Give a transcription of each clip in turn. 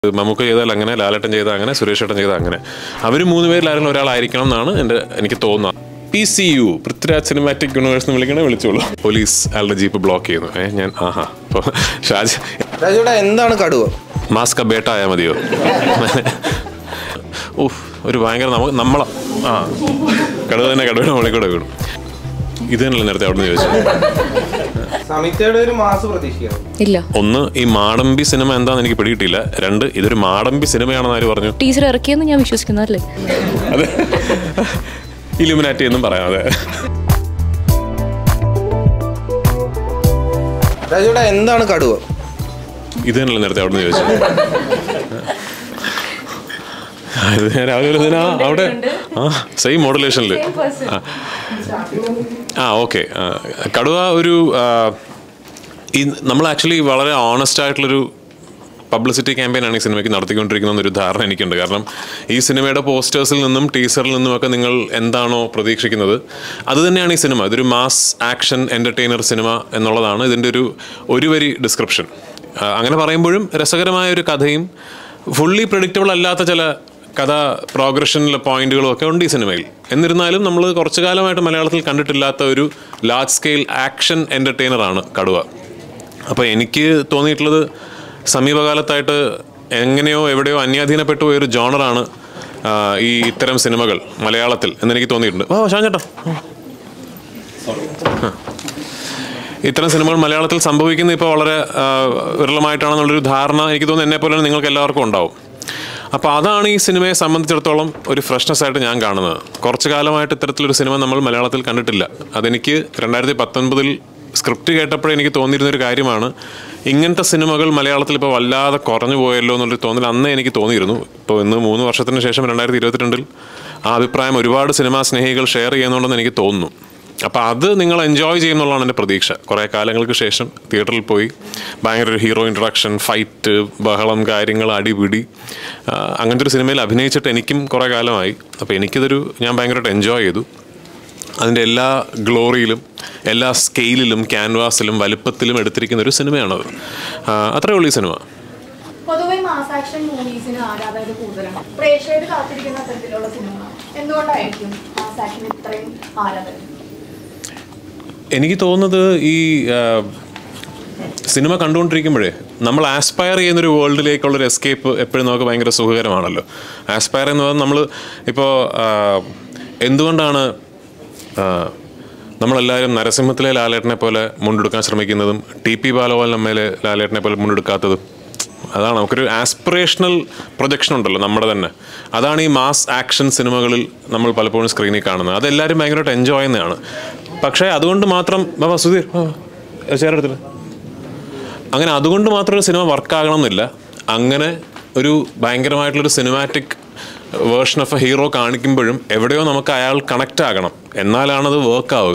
മമ്മൂക്ക ചെയ്താൽ അങ്ങനെ ലാലേട്ടൻ ചെയ്താൽ അങ്ങനെ സുരേഷ് ഏട്ടൻ ചെയ്താൽ അങ്ങനെ അവർ മൂന്ന് പേരിൽ ആരെങ്കിലും ഒരാളായിരിക്കണം എന്നാണ് എൻ്റെ എനിക്ക് തോന്നുന്നത് P C U Prithviraj cinematic universe എന്ന് വിളിക്കണേ വിളിച്ചോളൂ പോലീസ് അയാളുടെ ജീപ്പ് ബ്ലോക്ക് ചെയ്യുന്നു ഏ ഞാൻ ആഹാ അപ്പോൾ ഷാജ് രാജുവിടെ എന്താണ് കടുവ മാസ്ക ബേട്ട ആയാൽ മതിയോ ഉഫ് ഒരു ഭയങ്കര നമുക്ക് നമ്മളെ ആ കടുവ തന്നെ കടുവയുടെ മുകളിൽ കൂടെ വീണു ഇത് തന്നെയല്ലേ നേരത്തെ അവിടെ നിന്ന് ചോദിച്ചത് സമിതയുടെ ഒരു മാസ് പ്രതീക്ഷിക്കാം ഇല്ല ഒന്ന് ഈ മാടമ്പി സിനിമ എന്താണെന്ന് എനിക്ക് പിടികിട്ടില്ല രണ്ട് ഇതൊരു മാടമ്പി സിനിമയാണെന്ന് ആര് പറഞ്ഞു ടീച്ചർ ഇറക്കിയെന്ന് ഞാൻ വിശ്വസിക്കുന്നു അല്ലേ അതെ ഇലുമിനാറ്റി എന്നും പറയാം അതെ രാജുവിടെ എന്താണ് കടുവ ഇത് തന്നെയല്ലേ നേരത്തെ അവിടെ നിന്ന് ചോദിച്ചത് ആ, ഇത് ഞാൻ രാവിലെ ഒരു ദിനം ആ, അവിടെ ആ സെയിം മോഡുലേഷനിൽ ആ ഓക്കെ കടുവ ഒരു ആ, ഈ നമ്മൾ ആക്ച്വലി വളരെ ഓണസ്റ്റ് ആയിട്ടുള്ളൊരു പബ്ലിസിറ്റി ക്യാമ്പയിനാണ് ഈ സിനിമയ്ക്ക് നടത്തിക്കൊണ്ടിരിക്കുന്ന ഒരു ധാരണ എനിക്കുണ്ട് കാരണം ഈ സിനിമയുടെ പോസ്റ്റേഴ്സിൽ നിന്നും ടീസറിൽ നിന്നുമൊക്കെ നിങ്ങൾ എന്താണോ പ്രതീക്ഷിക്കുന്നത് അത് തന്നെയാണ് ഈ സിനിമ ഇതൊരു മാസ് ആക്ഷൻ എൻ്റർടൈനർ സിനിമ എന്നുള്ളതാണ് ഇതിൻ്റെ ഒരു ഒരു വരി ഡിസ്ക്രിപ്ഷൻ അങ്ങനെ പറയുമ്പോഴും രസകരമായ ഒരു കഥയും ഫുള്ളി പ്രഡിക്റ്റബിൾ അല്ലാത്ത ചില കഥ പ്രോഗ്രഷനിലെ പോയിന്റുകളും ഒക്കെ ഉണ്ട് ഈ സിനിമയിൽ എന്നിരുന്നാലും നമ്മൾ കുറച്ചു കാലമായിട്ട് മലയാളത്തിൽ കണ്ടിട്ടില്ലാത്ത ഒരു ലാർജ് സ്കെയിൽ ആക്ഷൻ എൻ്റർടൈനറാണ് കടുവ അപ്പോൾ എനിക്ക് തോന്നിയിട്ടുള്ളത് സമീപകാലത്തായിട്ട് എങ്ങനെയോ എവിടെയോ അന്യാധീനപ്പെട്ടു പോയൊരു ജോണറാണ് ആ, ഈ ഇത്തരം സിനിമകൾ മലയാളത്തിൽ എന്നെനിക്ക് തോന്നിയിട്ടുണ്ട് ഓ ഷാൻ ചേട്ടാ ഇത്തരം സിനിമകൾ മലയാളത്തിൽ സംഭവിക്കുന്ന ഇപ്പോൾ വളരെ ആ, വിരളമായിട്ടാണെന്നുള്ളൊരു ധാരണ എനിക്ക് തോന്നുന്നു എന്നെ പോലെ നിങ്ങൾക്ക് എല്ലാവർക്കും ഉണ്ടാവും അപ്പോൾ അതാണ് ഈ സിനിമയെ സംബന്ധിച്ചിടത്തോളം ഒരു ഫ്രഷ്നെസ് ആയിട്ട് ഞാൻ കാണുന്നത് കുറച്ച് കാലമായിട്ട് ഇത്തരത്തിലൊരു സിനിമ നമ്മൾ മലയാളത്തിൽ കണ്ടിട്ടില്ല അതെനിക്ക് രണ്ടായിരത്തി പത്തൊൻപതിൽ സ്ക്രിപ്റ്റ് കേട്ടപ്പോഴേ എനിക്ക് തോന്നിയിരുന്ന ഒരു കാര്യമാണ് ഇങ്ങനത്തെ സിനിമകൾ മലയാളത്തിൽ ഇപ്പോൾ വല്ലാതെ കുറഞ്ഞു പോയല്ലോ എന്നുള്ളൊരു തോന്നൽ അന്നേ എനിക്ക് തോന്നിയിരുന്നു ഇപ്പോൾ ഇന്ന് മൂന്ന് വർഷത്തിന് ശേഷം രണ്ടായിരത്തി ഇരുപത്തിരണ്ടിൽ ആ അഭിപ്രായം ഒരുപാട് സിനിമാ സ്നേഹികൾ ഷെയർ ചെയ്യുന്നുണ്ടെന്ന് എനിക്ക് തോന്നുന്നു അപ്പോൾ അത് നിങ്ങൾ എൻജോയ് ചെയ്യുന്നുള്ളതാണ് എൻ്റെ പ്രതീക്ഷ കുറേ കാലങ്ങൾക്ക് ശേഷം തിയേറ്ററിൽ പോയി ഭയങ്കര ഒരു ഹീറോ ഇൻട്രഡക്ഷൻ ഫൈറ്റ് ബഹളം കാര്യങ്ങൾ അടിപിടി ആ, അങ്ങനത്തെ ഒരു സിനിമയിൽ അഭിനയിച്ചിട്ട് എനിക്കും കുറേ കാലമായി അപ്പോൾ എനിക്കിതൊരു ഞാൻ ഭയങ്കരമായിട്ട് എൻജോയ് ചെയ്തു അതിൻ്റെ എല്ലാ ഗ്ലോറിയിലും എല്ലാ സ്കെയിലിലും ക്യാൻവാസിലും വലുപ്പത്തിലും എടുത്തിരിക്കുന്ന ഒരു സിനിമയാണത് ആ, അത്രേ ഉള്ളൂ ഈ സിനിമ പൊതുവെ മാസ് ആക്ഷൻ മൂവീസിന് ആരാധകർ കൂടുതലാണ് പ്രേക്ഷകർ കാത്തിരിക്കുന്ന തരത്തിലുള്ള സിനിമ എന്തുകൊണ്ടായിരിക്കും മാസ് ആക്ഷൻ ഇത്രയും ആരാധകർ എനിക്ക് തോന്നുന്നത് ഈ ആ, സിനിമ കണ്ടുകൊണ്ടിരിക്കുമ്പോഴേ നമ്മൾ ആസ്പയർ ചെയ്യുന്നൊരു വേൾഡിലേക്കുള്ളൊരു എസ്കേപ്പ് എപ്പോഴും നമുക്ക് ഭയങ്കര സുഖകരമാണല്ലോ ആസ്പയർ എന്ന് പറഞ്ഞാൽ നമ്മൾ ഇപ്പോൾ എന്തുകൊണ്ടാണ് ആ, നമ്മളെല്ലാവരും നരസിംഹത്തിലെ ലാലേട്ടനെ പോലെ മുണ്ടെടുക്കാൻ ശ്രമിക്കുന്നതും ടി പി ബാലഗോപാലമ്മയിലെ ലാലേട്ടനെ പോലെ മുണ്ടെടുക്കാത്തതും അതാണ് നമുക്കൊരു ആസ്പിറേഷണൽ പ്രൊജക്ഷൻ ഉണ്ടല്ലോ നമ്മുടെ തന്നെ അതാണ് ഈ മാസ് ആക്ഷൻ സിനിമകളിൽ നമ്മൾ പലപ്പോഴും സ്ക്രീനിൽ കാണുന്നത് അതെല്ലാവരും ഭയങ്കരമായിട്ട് എൻജോയ് ചെയ്യുന്നതാണ് പക്ഷേ അതുകൊണ്ട് മാത്രം ബാബാ സുധീർ ചേരെടുത്തില്ല അങ്ങനെ അതുകൊണ്ട് മാത്രം ഒരു സിനിമ വർക്കാകണം എന്നില്ല അങ്ങനെ ഒരു ഭയങ്കരമായിട്ടുള്ളൊരു cinematic version of a hero കാണിക്കുമ്പോഴും എവിടെയോ നമുക്ക് അയാൾ കണക്റ്റ് ആകണം എന്നാലാണത് വർക്ക് ആവുക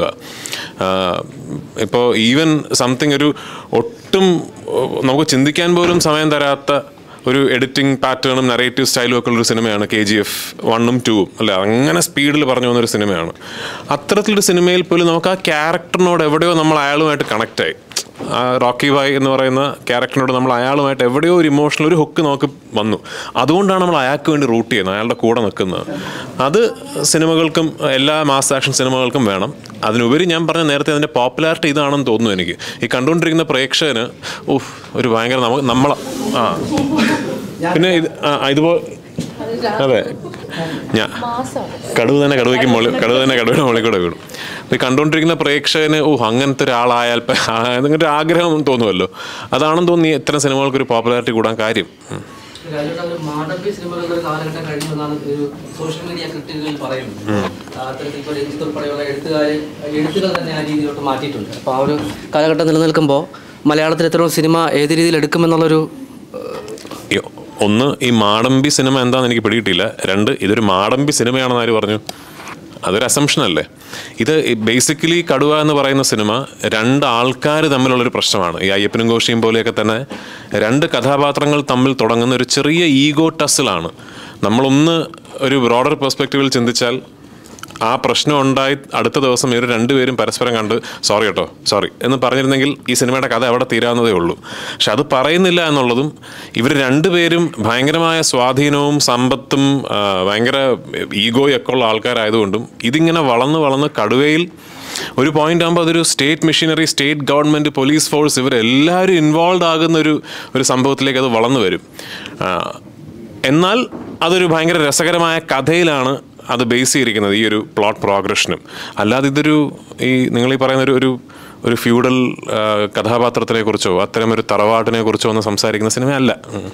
ഇപ്പോൾ ഈവൻ സംതിങ് ഒരു ഒട്ടും ഏഹ്, നമുക്ക് ചിന്തിക്കാൻ പോലും സമയം തരാത്ത ഒരു എഡിറ്റിംഗ് പാറ്റേണും നറേറ്റീവ് സ്റ്റൈലും ഒക്കെ ഉള്ളൊരു സിനിമയാണ് കെ ജി എഫ് വണ്ണും ടൂവും അല്ല അങ്ങനെ സ്പീഡിൽ പറഞ്ഞു വന്നൊരു സിനിമയാണ് അത്തരത്തിലൊരു സിനിമയിൽ പോലും നമുക്ക് ആ ക്യാരക്ടറിനോട് എവിടെയോ നമ്മൾ അയാളുമായിട്ട് കണക്റ്റായി ആ റോക്കി ബായ് എന്ന് പറയുന്ന ക്യാരക്ടറിനോട് നമ്മൾ അയാളുമായിട്ട് എവിടെയോ ഒരു ഇമോഷണൽ ഒരു ഹുക്ക് നമുക്ക് വന്നു അതുകൊണ്ടാണ് നമ്മൾ അയാൾക്ക് വേണ്ടി റൂട്ട് ചെയ്യുന്നത് അയാളുടെ കൂടെ നിൽക്കുന്നത് അത് സിനിമകൾക്കും എല്ലാ മാസ് ആക്ഷൻ സിനിമകൾക്കും വേണം അതിനുപരി ഞാൻ പറഞ്ഞ നേരത്തെ അതിൻ്റെ പോപ്പുലാരിറ്റി ഇതാണെന്ന് തോന്നുന്നു എനിക്ക് ഈ കണ്ടുകൊണ്ടിരിക്കുന്ന പ്രേക്ഷകന് ഉഫ് ഒരു ഭയങ്കര നമുക്ക് നമ്മളെ ആ പിന്നെ ഇത് ആ ഇതുപോലെ അതെ ഞാൻ കടുവ് തന്നെ കടുവയ്ക്ക് മുകളിൽ കടുവ് തന്നെ കടുവയുടെ മുകളിൽ കൂടെ വീണു അപ്പോൾ ഈ കണ്ടുകൊണ്ടിരിക്കുന്ന പ്രേക്ഷകന് ഓ അങ്ങനത്തെ ഒരാളായാൽ പ- ആ, എന്നൊരു ഒരു ആഗ്രഹം തോന്നുമല്ലോ അതാണെന്ന് തോന്നി ഇത്തരം സിനിമകൾക്ക് ഒരു പോപ്പുലാരിറ്റി കൂടാൻ കാര്യം ഉം. രാജുവേട്ടൻ ഒരു മാടമ്പി സിനിമകളുടെ ഒരു കാലഘട്ടം കഴിഞ്ഞു എന്നാണ് ഒരു സോഷ്യൽ മീഡിയ ക്രിട്ടിക്കുകൾ പറയുന്നത് ആ അത്തരത്തിൽ ഇപ്പോൾ രഞ്ജിത്ത് ഉൾപ്പെടെയുള്ള എഴുത്തുകാർ എഴുത്തുകൾ തന്നെ ആ രീതിയിലോട്ട് മാറ്റിയിട്ടുണ്ട് അപ്പോൾ ആ ഒരു കാലഘട്ടം നിലനിൽക്കുമ്പോൾ മലയാളത്തിൽ ഇത്തരം സിനിമ ഏത് രീതിയിൽ എടുക്കുമെന്നുള്ളൊരു ഈ ഒന്ന് ഈ മാടമ്പി സിനിമ എന്താണെന്ന് എനിക്ക് പിടികിട്ടില്ല രണ്ട് ഇതൊരു മാടമ്പി സിനിമയാണെന്ന് ആര് പറഞ്ഞു അതൊരു അസംഷൻ അല്ലേ ഇത് ബേസിക്കലി കടുവ എന്ന് പറയുന്ന സിനിമ രണ്ട് ആൾക്കാർ തമ്മിലുള്ളൊരു പ്രശ്നമാണ് ഈ അയ്യപ്പനും ഘോഷിയും പോലെയൊക്കെ തന്നെ രണ്ട് കഥാപാത്രങ്ങൾ തമ്മിൽ തുടങ്ങുന്ന ഒരു ചെറിയ ഈഗോ ടസിലാണ് നമ്മളൊന്ന് ഒരു ബ്രോഡർ പെർസ്പെക്റ്റീവിൽ ചിന്തിച്ചാൽ ആ പ്രശ്നം ഉണ്ടായി അടുത്ത ദിവസം ഇവർ രണ്ടുപേരും പരസ്പരം കണ്ട് സോറി കേട്ടോ സോറി എന്ന് പറഞ്ഞിരുന്നെങ്കിൽ ഈ സിനിമയുടെ കഥ അവിടെ തീരാവുന്നതേ ഉള്ളൂ പക്ഷെ അത് പറയുന്നില്ല എന്നുള്ളതും ഇവർ രണ്ടുപേരും ഭയങ്കരമായ സ്വാധീനവും സമ്പത്തും ആ, ഭയങ്കര ഈഗോയൊക്കെ ഉള്ള ആൾക്കാരായതുകൊണ്ടും ഇതിങ്ങനെ വളർന്ന് വളർന്ന് കടുവയിൽ ഒരു പോയിന്റ് ആകുമ്പോൾ അതൊരു state machinery state government police force ഇവരെല്ലാവരും ഇൻവോൾവ് ആകുന്ന ഒരു ഒരു സംഭവത്തിലേക്ക് അത് വളർന്നു വരും ആ, എന്നാൽ അതൊരു ഭയങ്കര രസകരമായ കഥയിലാണ് അത് ബേസ് ചെയ്തിരിക്കുന്നത് ഈ ഒരു പ്ലോട്ട് പ്രോഗ്രഷനും അല്ലാതെ ഇതൊരു ഈ നിങ്ങൾ ഈ പറയുന്ന ഒരു ഒരു ഒരു ഫ്യൂഡൽ ആ, കഥാപാത്രത്തിനെ കുറിച്ചോ അത്തരം ഒരു തറവാട്ടിനെ കുറിച്ചോ ഒന്നും സംസാരിക്കുന്ന സിനിമയല്ല ഉം.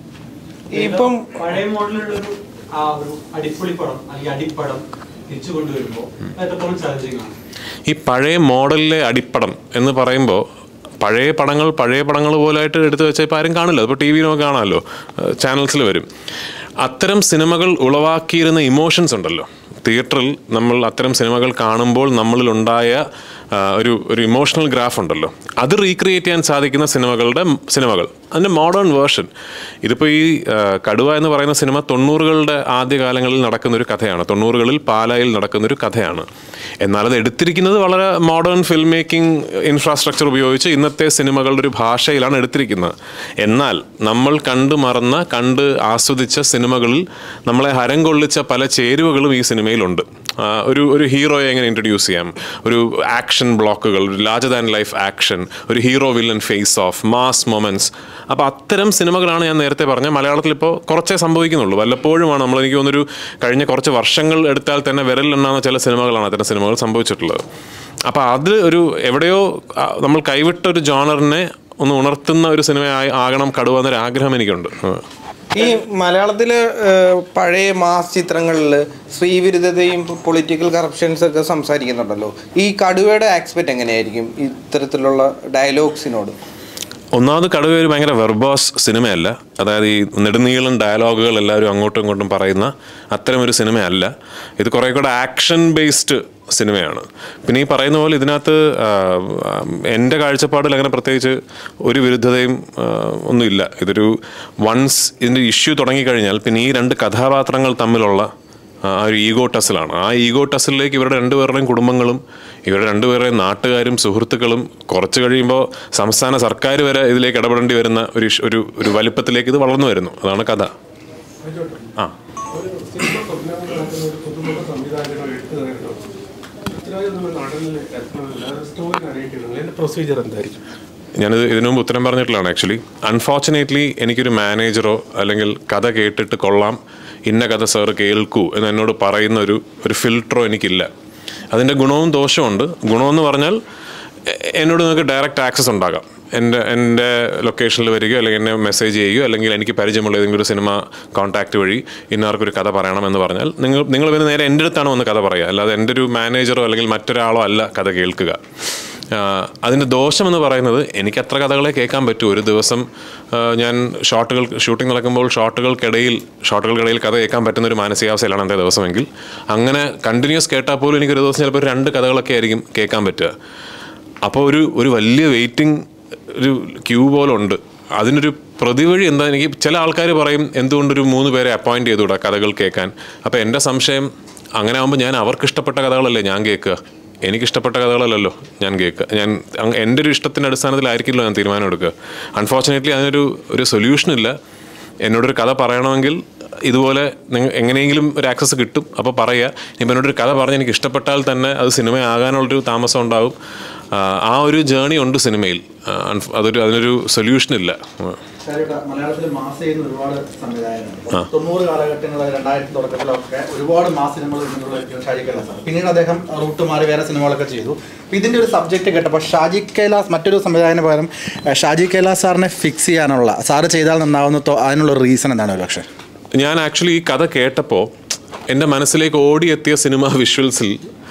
ഇപ്പം പഴയ മോഡലുള്ള ഒരു ആ ഒരു അടിപ്പൊളി പടം അല്ലെങ്കിൽ അടിപ്പടം തിരിച്ചു കൊണ്ടുവരുമ്പോൾ എത്രത്തോളം ചാലഞ്ചിങ് ആണ് ഈ പഴയ മോഡലിലെ അടിപ്പടം എന്ന് പറയുമ്പോൾ പഴയ പടങ്ങൾ പഴയ പടങ്ങൾ പോലായിട്ട് എടുത്തു വെച്ചാൽ ഇപ്പോൾ ആരും കാണില്ല അതിപ്പോൾ ടി വിയിലൊക്കെ കാണാമല്ലോ ചാനൽസിൽ വരും അത്തരം സിനിമകൾ ഉളവാക്കിയിരുന്ന ഇമോഷൻസ് ഉണ്ടല്ലോ തിയേറ്ററിൽ നമ്മൾ അത്തരം സിനിമകൾ കാണുമ്പോൾ നമ്മളിലുണ്ടായ ആ, ഒരു ഒരു ഇമോഷണൽ ഗ്രാഫ് ഉണ്ടല്ലോ അത് റീക്രിയേറ്റ് ചെയ്യാൻ സാധിക്കുന്ന സിനിമകളുടെ സിനിമകൾ അതിൻ്റെ മോഡേൺ വേർഷൻ ഇതിപ്പോൾ ഈ ആ, കടുവ എന്ന് പറയുന്ന സിനിമ തൊണ്ണൂറുകളുടെ ആദ്യകാലങ്ങളിൽ നടക്കുന്ന ഒരു കഥയാണ് തൊണ്ണൂറുകളിൽ പാലായിൽ നടക്കുന്ന ഒരു കഥയാണ് എന്നാൽ അത് എടുത്തിരിക്കുന്നത് വളരെ മോഡേൺ ഫിൽം മേക്കിംഗ് ഇൻഫ്രാസ്ട്രക്ചർ ഉപയോഗിച്ച് ഇന്നത്തെ സിനിമകളുടെ ഒരു ഭാഷയിലാണ് എടുത്തിരിക്കുന്നത് എന്നാൽ നമ്മൾ കണ്ടു മറന്ന കണ്ട് ആസ്വദിച്ച സിനിമകളിൽ നമ്മളെ ഹരം കൊള്ളിച്ച പല ചേരുവകളും ഈ സിനിമയിലുണ്ട് ആ, ഒരു ഒരു ഹീറോയെ എങ്ങനെ ഇൻട്രൊഡ്യൂസ് ചെയ്യാം ഒരു ആക്ഷൻ ബ്ലോക്കുകൾ ഒരു ലാർജർ ദാൻ ലൈഫ് ആക്ഷൻ ഒരു hero villain face off mass moments അപ്പോൾ അത്തരം സിനിമകളാണ് ഞാൻ നേരത്തെ പറഞ്ഞ മലയാളത്തിൽ ഇപ്പോൾ കുറച്ചേ സംഭവിക്കുന്നുള്ളൂ വല്ലപ്പോഴുമാണ് നമ്മൾ എനിക്ക് തോന്നുന്നൊരു കഴിഞ്ഞ കുറച്ച് വർഷങ്ങൾ എടുത്താൽ തന്നെ വിരലിലെണ്ണാവുന്ന ചില സിനിമകളാണ് അത്തരം സിനിമകൾ സംഭവിച്ചിട്ടുള്ളത് അപ്പോൾ അത് ഒരു എവിടെയോ ആ, നമ്മൾ കൈവിട്ട ഒരു ജോണറിനെ ഒന്ന് ഉണർത്തുന്ന ഒരു സിനിമ ആകണം കടുവ എന്നൊരു ആഗ്രഹം എനിക്കുണ്ട് ഉം. ഈ മലയാളത്തിലെ ഏഹ്, പഴയ മാസ് ചിത്രങ്ങളിൽ സ്ത്രീവിരുദ്ധതയും പൊളിറ്റിക്കൽ കറപ്ഷൻസ് ഒക്കെ സംസാരിക്കുന്നുണ്ടല്ലോ ഈ കടുവയുടെ ആക്സ്പെക്ട് എങ്ങനെയായിരിക്കും ഇത്തരത്തിലുള്ള ഡയലോഗ്സിനോട് ഒന്നാമത് കടുവ ഒരു ഭയങ്കര വെർബോസ് സിനിമയല്ല അതായത് ഈ നെടുനീളം ഡയലോഗുകൾ എല്ലാവരും അങ്ങോട്ടും ഇങ്ങോട്ടും പറയുന്ന അത്തരം ഒരു സിനിമയല്ല ഇത് കുറേ കൂടെ ആക്ഷൻ ബേസ്ഡ് സിനിമയാണ് പിന്നെ ഈ പറയുന്ന പോലെ ഇതിനകത്ത് ആ, ആ, എൻ്റെ കാഴ്ചപ്പാടിൽ അങ്ങനെ പ്രത്യേകിച്ച് ഒരു വിരുദ്ധതയും ആ, ഒന്നുമില്ല ഇതൊരു വൺസ് ഇതിൻ്റെ ഇഷ്യൂ തുടങ്ങിക്കഴിഞ്ഞാൽ പിന്നെ ഈ രണ്ട് കഥാപാത്രങ്ങൾ തമ്മിലുള്ള ആ ഒരു ഈഗോ ടസിലാണ് ആ ഈഗോ ടസിലേക്ക് ഇവരുടെ രണ്ടുപേരുടെയും കുടുംബങ്ങളും ഇവരുടെ രണ്ടുപേരുടെയും നാട്ടുകാരും സുഹൃത്തുക്കളും കുറച്ച് കഴിയുമ്പോൾ സംസ്ഥാന സർക്കാർ വരെ ഇതിലേക്ക് ഇടപെടേണ്ടി വരുന്ന ഒരു ഇഷ്- ഒരു ഒരു വലിപ്പത്തിലേക്ക് ഇത് വളർന്നു വരുന്നു അതാണ് കഥ ആ ഒരു സിനിമ സ്വപ്നം നടക്കുന്ന ഒരു പുതുമുഖ സംവിധായകനോ എഴുത്തുകാരനോ പൃഥ്വിരാജ് നമ്മൾ നാട്ടിൽ എത്തണമെന്നില്ല സ്റ്റോറി നരേറ്റ് ചെയ്യണം അതിന്റെ പ്രൊസീജിയർ എന്തായിരിക്കും ഞാനിത് ഇതിനു മുമ്പ് ഉത്തരം പറഞ്ഞിട്ടുള്ളതാണ് ആക്ച്വലി അൺഫോർച്ചുനേറ്റ്ലി എനിക്കൊരു മാനേജറോ അല്ലെങ്കിൽ കഥ കേട്ടിട്ട് കൊള്ളാം ഇന്ന കഥ സാറ് കേൾക്കൂ എന്ന് എന്നോട് പറയുന്ന ഒരു ഒരു ഫിൽട്ടറോ എനിക്കില്ല അതിൻ്റെ ഗുണവും ദോഷമുണ്ട് ഗുണമെന്ന് പറഞ്ഞാൽ എ- എന്നോട് നിങ്ങൾക്ക് ഡയറക്റ്റ് ആക്സസ് ഉണ്ടാകാം എൻ്റെ എൻ്റെ ലൊക്കേഷനിൽ വരികയോ അല്ലെങ്കിൽ എന്നെ മെസ്സേജ് ചെയ്യുകയോ അല്ലെങ്കിൽ എനിക്ക് പരിചയമുള്ള ഏതെങ്കിലും ഒരു സിനിമ കോൺടാക്റ്റ് വഴി ഇന്നാർക്കൊരു കഥ പറയണമെന്ന് പറഞ്ഞാൽ നിങ്ങൾ നിങ്ങൾ പിന്നെ നേരെ എൻ്റെ അടുത്താണ് വന്ന് കഥ പറയുക അല്ലാതെ എൻ്റെ ഒരു മാനേജറോ അല്ലെങ്കിൽ മറ്റൊരാളോ അല്ല കഥ കേൾക്കുക ആഹ് അതിൻ്റെ ദോഷം എന്ന് പറയുന്നത് എനിക്ക് അത്ര കഥകളെ കേൾക്കാൻ പറ്റൂ ഒരു ദിവസം ആഹ് ഞാൻ ഷോട്ടുകൾ ഷൂട്ടിംഗ് നടക്കുമ്പോൾ ഷോട്ടുകൾക്കിടയിൽ ഷോട്ടുകൾക്കിടയിൽ കഥ കേൾക്കാൻ പറ്റുന്ന ഒരു മാനസികാവസ്ഥയിലാണ് എൻ്റെ ദിവസമെങ്കിൽ അങ്ങനെ കണ്ടിന്യൂസ് കേട്ടാൽ പോലും എനിക്ക് ഒരു ദിവസം ചിലപ്പോൾ ഒരു രണ്ട് കഥകളൊക്കെ ആയിരിക്കും കേൾക്കാൻ പറ്റുക അപ്പോൾ ഒരു ഒരു വലിയ വെയിറ്റിംഗ് ഒരു ക്യൂ പോലെ ഉണ്ട് അതിനൊരു പ്രതിവഴി എന്താ എനിക്ക് ചില ആൾക്കാർ പറയും എന്തുകൊണ്ടൊരു മൂന്ന് പേരെ അപ്പോയിൻറ്റ് ചെയ്തുകൂടാ കഥകൾ കേൾക്കാൻ അപ്പോൾ എൻ്റെ സംശയം അങ്ങനെ ആകുമ്പോൾ ഞാൻ അവർക്ക് ഇഷ്ടപ്പെട്ട കഥകളല്ലേ ഞാൻ കേൾക്കുക എനിക്കിഷ്ടപ്പെട്ട കഥകളല്ലല്ലോ ഞാൻ കേൾക്കുക ഞാൻ അങ് എൻ്റെ ഒരു ഇഷ്ടത്തിൻ്റെ അടിസ്ഥാനത്തിലായിരിക്കില്ലോ ഞാൻ തീരുമാനം എടുക്കുക അൺഫോർച്ചുനേറ്റ്ലി അതിനൊരു ഒരു സൊല്യൂഷൻ ഇല്ല എന്നോടൊരു കഥ പറയണമെങ്കിൽ ഇതുപോലെ നിങ്ങൾ എങ്ങനെയെങ്കിലും ഒരു ആക്സസ് കിട്ടും അപ്പോൾ പറയുക ഇപ്പം എന്നോടൊരു കഥ പറഞ്ഞ് എനിക്ക് ഇഷ്ടപ്പെട്ടാൽ തന്നെ അത് സിനിമയാകാനുള്ളൊരു താമസം ഉണ്ടാവും ആ, ആ ഒരു ജേണി ഉണ്ട് സിനിമയിൽ ആ, അൺഫ- അതൊരു അതിനൊരു സൊല്യൂഷൻ ഇല്ല ആ. ശരിട്ടാ മലയാളത്തിൽ മാസ് ചെയ്യുന്ന ഒരുപാട് സംവിധായകരുണ്ട് തൊണ്ണൂറ് കാലഘട്ടങ്ങൾ രണ്ടായിരത്തി തുടക്കത്തിലൊക്കെ ഒരുപാട് മാസ് സിനിമകൾ നിന്നുള്ള വ്യക്തിയാണ് ഷാജി കൈലാസ് സാർ പിന്നീട് അദ്ദേഹം റൂട്ട് മാറി വേറെ സിനിമകളൊക്കെ ചെയ്തു അപ്പോൾ ഇതിൻ്റെ ഒരു സബ്ജക്റ്റ് കേട്ടപ്പോൾ ഷാജി കൈലാസ് മറ്റൊരു സംവിധായകന് പകരം ഏഹ്, ഷാജി കൈലാസ് സാറിനെ ഫിക്സ് ചെയ്യാനുള്ള സാറ് ചെയ്താൽ നന്നാവുന്ന തോ- അതിനുള്ള റീസൺ എന്താണ് ഒരു പക്ഷേ ഞാൻ ആക്ച്വലി ഈ കഥ കേട്ടപ്പോൾ എൻ്റെ മനസ്സിലേക്ക് ഓടിയെത്തിയ സിനിമ വിഷ്വൽസിൽ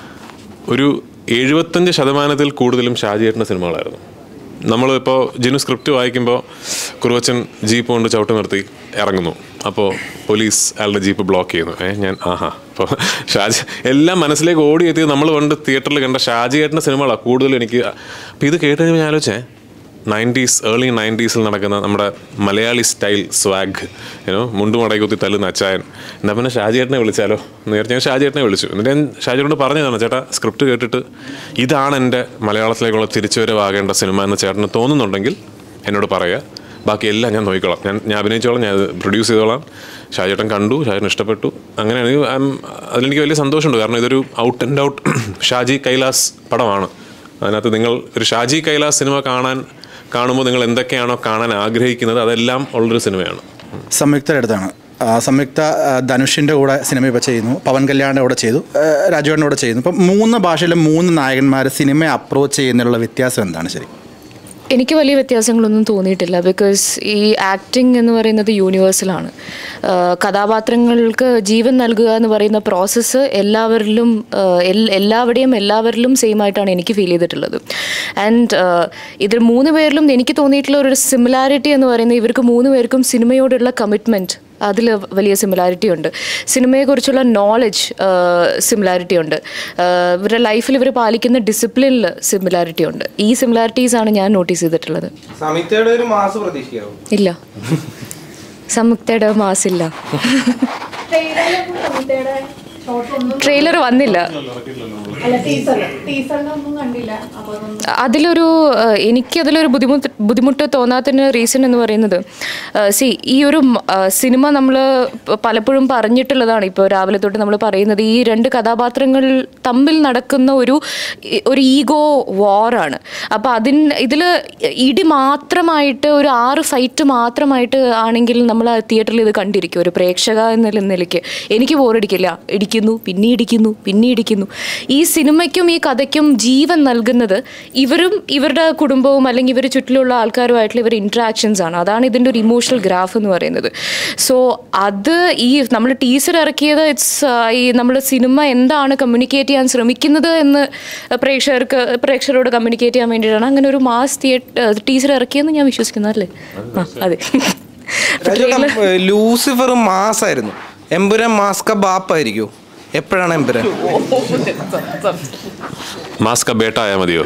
ഒരു എഴുപത്തഞ്ച് ശതമാനത്തിൽ കൂടുതലും ഷാജിയേട്ടൻ്റെ സിനിമകളായിരുന്നു നമ്മളിപ്പോൾ ജിനു സ്ക്രിപ്റ്റ് വായിക്കുമ്പോൾ കുറുവച്ചൻ ജീപ്പ് കൊണ്ട് ചവിട്ട് നിർത്തി ഇറങ്ങുന്നു അപ്പോൾ പോലീസ് അയാളുടെ ജീപ്പ് ബ്ലോക്ക് ചെയ്യുന്നു ഏ ഞാൻ ആഹാ അപ്പോൾ ഷാജി എല്ലാം മനസ്സിലേക്ക് ഓടിയെത്തിയത് നമ്മൾ പണ്ട് തിയേറ്ററിൽ കണ്ട ഷാജിയേട്ടൻ്റെ സിനിമകളാണ് കൂടുതലും എനിക്ക് അപ്പോൾ ഇത് കേട്ട് കഴിഞ്ഞപ്പോൾ ഞാൻ ആലോചിച്ചേ നയൻറ്റീസ് ഏർലി നയൻറ്റീസിൽ നടക്കുന്ന നമ്മുടെ മലയാളി സ്റ്റൈൽ സ്വാഗ് ഏനോ മുണ്ടും മടക്കുത്തി തല്ലുന്ന അച്ചായൻ എന്നാൽ പിന്നെ ഷാജിയേട്ടനെ വിളിച്ചാലോ നേരത്തെ ഞാൻ ഷാജിയേട്ടനെ വിളിച്ചു എന്നിട്ട് ഞാൻ ഷാജിയോട് പറഞ്ഞതാണ് ചേട്ടാ സ്ക്രിപ്റ്റ് കേട്ടിട്ട് ഇതാണ് എൻ്റെ മലയാളത്തിലേക്കുള്ള തിരിച്ചുവരവാകേണ്ട സിനിമ എന്ന് ചേട്ടന് തോന്നുന്നുണ്ടെങ്കിൽ എന്നോട് പറയുക ബാക്കി എല്ലാം ഞാൻ നോക്കിക്കോളാം ഞാൻ ഞാൻ അഭിനയിച്ചോളാം ഞാൻ അത് പ്രൊഡ്യൂസ് ചെയ്തോളാം ഷാജേട്ടൻ കണ്ടു ഷാജേട്ടൻ ഇഷ്ടപ്പെട്ടു അങ്ങനെയാണെങ്കിൽ I'm- അതിലെനിക്ക് വലിയ സന്തോഷമുണ്ട് കാരണം ഇതൊരു out and out Shaji Kailas പടമാണ് അതിനകത്ത് നിങ്ങൾ ഒരു ഷാജി കൈലാസ് സിനിമ കാണാൻ കാണുമ്പോൾ നിങ്ങൾ എന്തൊക്കെയാണോ കാണാൻ ആഗ്രഹിക്കുന്നത് അതെല്ലാം ഉള്ളൊരു സിനിമയാണ് സംയുക്തയുടെ അടുത്താണ് ആ, സംയുക്ത ആ, ധനുഷിൻ്റെ കൂടെ സിനിമ ഇപ്പോൾ ചെയ്യുന്നു പവൻ കല്യാണിൻ്റെ കൂടെ ചെയ്തു ആ, രാജുവേട്ടൻ്റെ കൂടെ ചെയ്യുന്നു ഇപ്പം മൂന്ന് ഭാഷയിലും മൂന്ന് നായകന്മാർ സിനിമയെ അപ്രോച്ച് ചെയ്യുന്നതിനുള്ള വ്യത്യാസം എന്താണ് ശരി എനിക്ക് വലിയ വ്യത്യാസങ്ങളൊന്നും തോന്നിയിട്ടില്ല ബിക്കോസ് ഈ ആക്ടിങ് എന്ന് പറയുന്നത് യൂണിവേഴ്സലാണ് ആഹ് കഥാപാത്രങ്ങൾക്ക് ജീവൻ നൽകുക എന്ന് പറയുന്ന പ്രോസസ്സ് എല്ലാവരിലും ആഹ് എൽ- എല്ലാവിടെയും എല്ലാവരിലും സെയിം ആയിട്ടാണ് എനിക്ക് ഫീൽ ചെയ്തിട്ടുള്ളത് ആൻഡ് ഇതിൽ മൂന്ന് പേരിലും എനിക്ക് തോന്നിയിട്ടുള്ള ഒരു സിമിലാരിറ്റി എന്ന് പറയുന്നത് ഇവർക്ക് മൂന്ന് പേർക്കും സിനിമയോടുള്ള കമ്മിറ്റ്മെൻറ്റ് അതിൽ വലിയ സിമിലാരിറ്റി ഉണ്ട് സിനിമയെക്കുറിച്ചുള്ള നോളജ് സിമിലാരിറ്റി ഉണ്ട് ആഹ് ഇവരുടെ ലൈഫിൽ ഇവർ പാലിക്കുന്ന ഡിസിപ്ലിനിൽ സിമിലാരിറ്റി ഉണ്ട് ഈ സിമിലാരിറ്റീസ് ആണ് ഞാൻ നോട്ടീസ് ചെയ്തിട്ടുള്ളത് സമിതയുടെ ഒരു മാസ് പ്രതീക്ഷിക്കാവും ഇല്ല സംയുക്തയുടെ മാസില്ല ട്രെയിലറിലൊന്നും കവിതയുടെ ഷോർട്ട് ഒന്നും ട്രെയിലർ വന്നില്ല അല്ല ടീസർ ടീസറിലൊന്നും കണ്ടില്ല അപ്പൊ അതൊന്നും അതിലൊരു ഏഹ്, എനിക്കതിലൊരു ബുദ്ധിമുട്ട് ബുദ്ധിമുട്ട് തോന്നാത്തതിന് റീസൺ എന്ന് പറയുന്നത് സി ഈ ഒരു മ- ആ, സിനിമ നമ്മൾ പലപ്പോഴും പറഞ്ഞിട്ടുള്ളതാണ് ഇപ്പോൾ രാവിലെ തൊട്ട് നമ്മൾ പറയുന്നത് ഈ രണ്ട് കഥാപാത്രങ്ങൾ തമ്മിൽ നടക്കുന്ന ഒരു ഇ- ഒരു ഈഗോ വാറാണ് അപ്പോൾ അതിൻ ഇതിൽ ഇടി മാത്രമായിട്ട് ഒരു ആറ് ഫൈറ്റ് മാത്രമായിട്ട് ആണെങ്കിൽ നമ്മൾ ആ തിയേറ്ററിൽ ഇത് കണ്ടിരിക്കും ഒരു പ്രേക്ഷക എന്ന നിലയ്ക്ക് എനിക്ക് ബോറടിക്കില്ല ഇടിക്കുന്നു പിന്നെ ഇടിക്കുന്നു പിന്നെ ഇടിക്കുന്നു ഈ സിനിമയ്ക്കും ഈ കഥയ്ക്കും ജീവൻ നൽകുന്നത് ഇവരും ഇവരുടെ കുടുംബവും അല്ലെങ്കിൽ ഇവർ ചുറ്റിലുള്ള ആൾക്കാരുമായിട്ടുള്ള ഇവർ ഇൻട്രാക്ഷൻസ് ആണ് അതാണ് ഇതിൻ്റെ ഒരു ഇമോഷണൽ ഗ്രാഫ് എന്ന് പറയുന്നത് സോ അത് ഈ നമ്മൾ ടീസർ ഇറക്കിയത് ഇറ്റ്സ് ഈ നമ്മൾ സിനിമ എന്താണ് കമ്മ്യൂണിക്കേറ്റ് ചെയ്യാൻ ശ്രമിക്കുന്നത് എന്ന് പ്രേക്ഷകർക്ക് പ്രേക്ഷകരോട് കമ്മ്യൂണിക്കേറ്റ് ചെയ്യാൻ വേണ്ടിയിട്ടാണ് അങ്ങനെ ഒരു മാസ് തിയേറ്റർ ടീസർ ഇറക്കിയെന്ന് ഞാൻ വിശ്വസിക്കുന്നു അല്ലേ ആ അതെ രാജേട്ടാ, ഏ, ലൂസിഫർ മാസ് ആയിരുന്നു എമ്പുരാൻ മാസ്ക ബാപ്പായിരിക്കും എപ്പോഴാണ് എമ്പുരാൻ മാസ്ക ബേട്ട ആയാൽ മതിയോ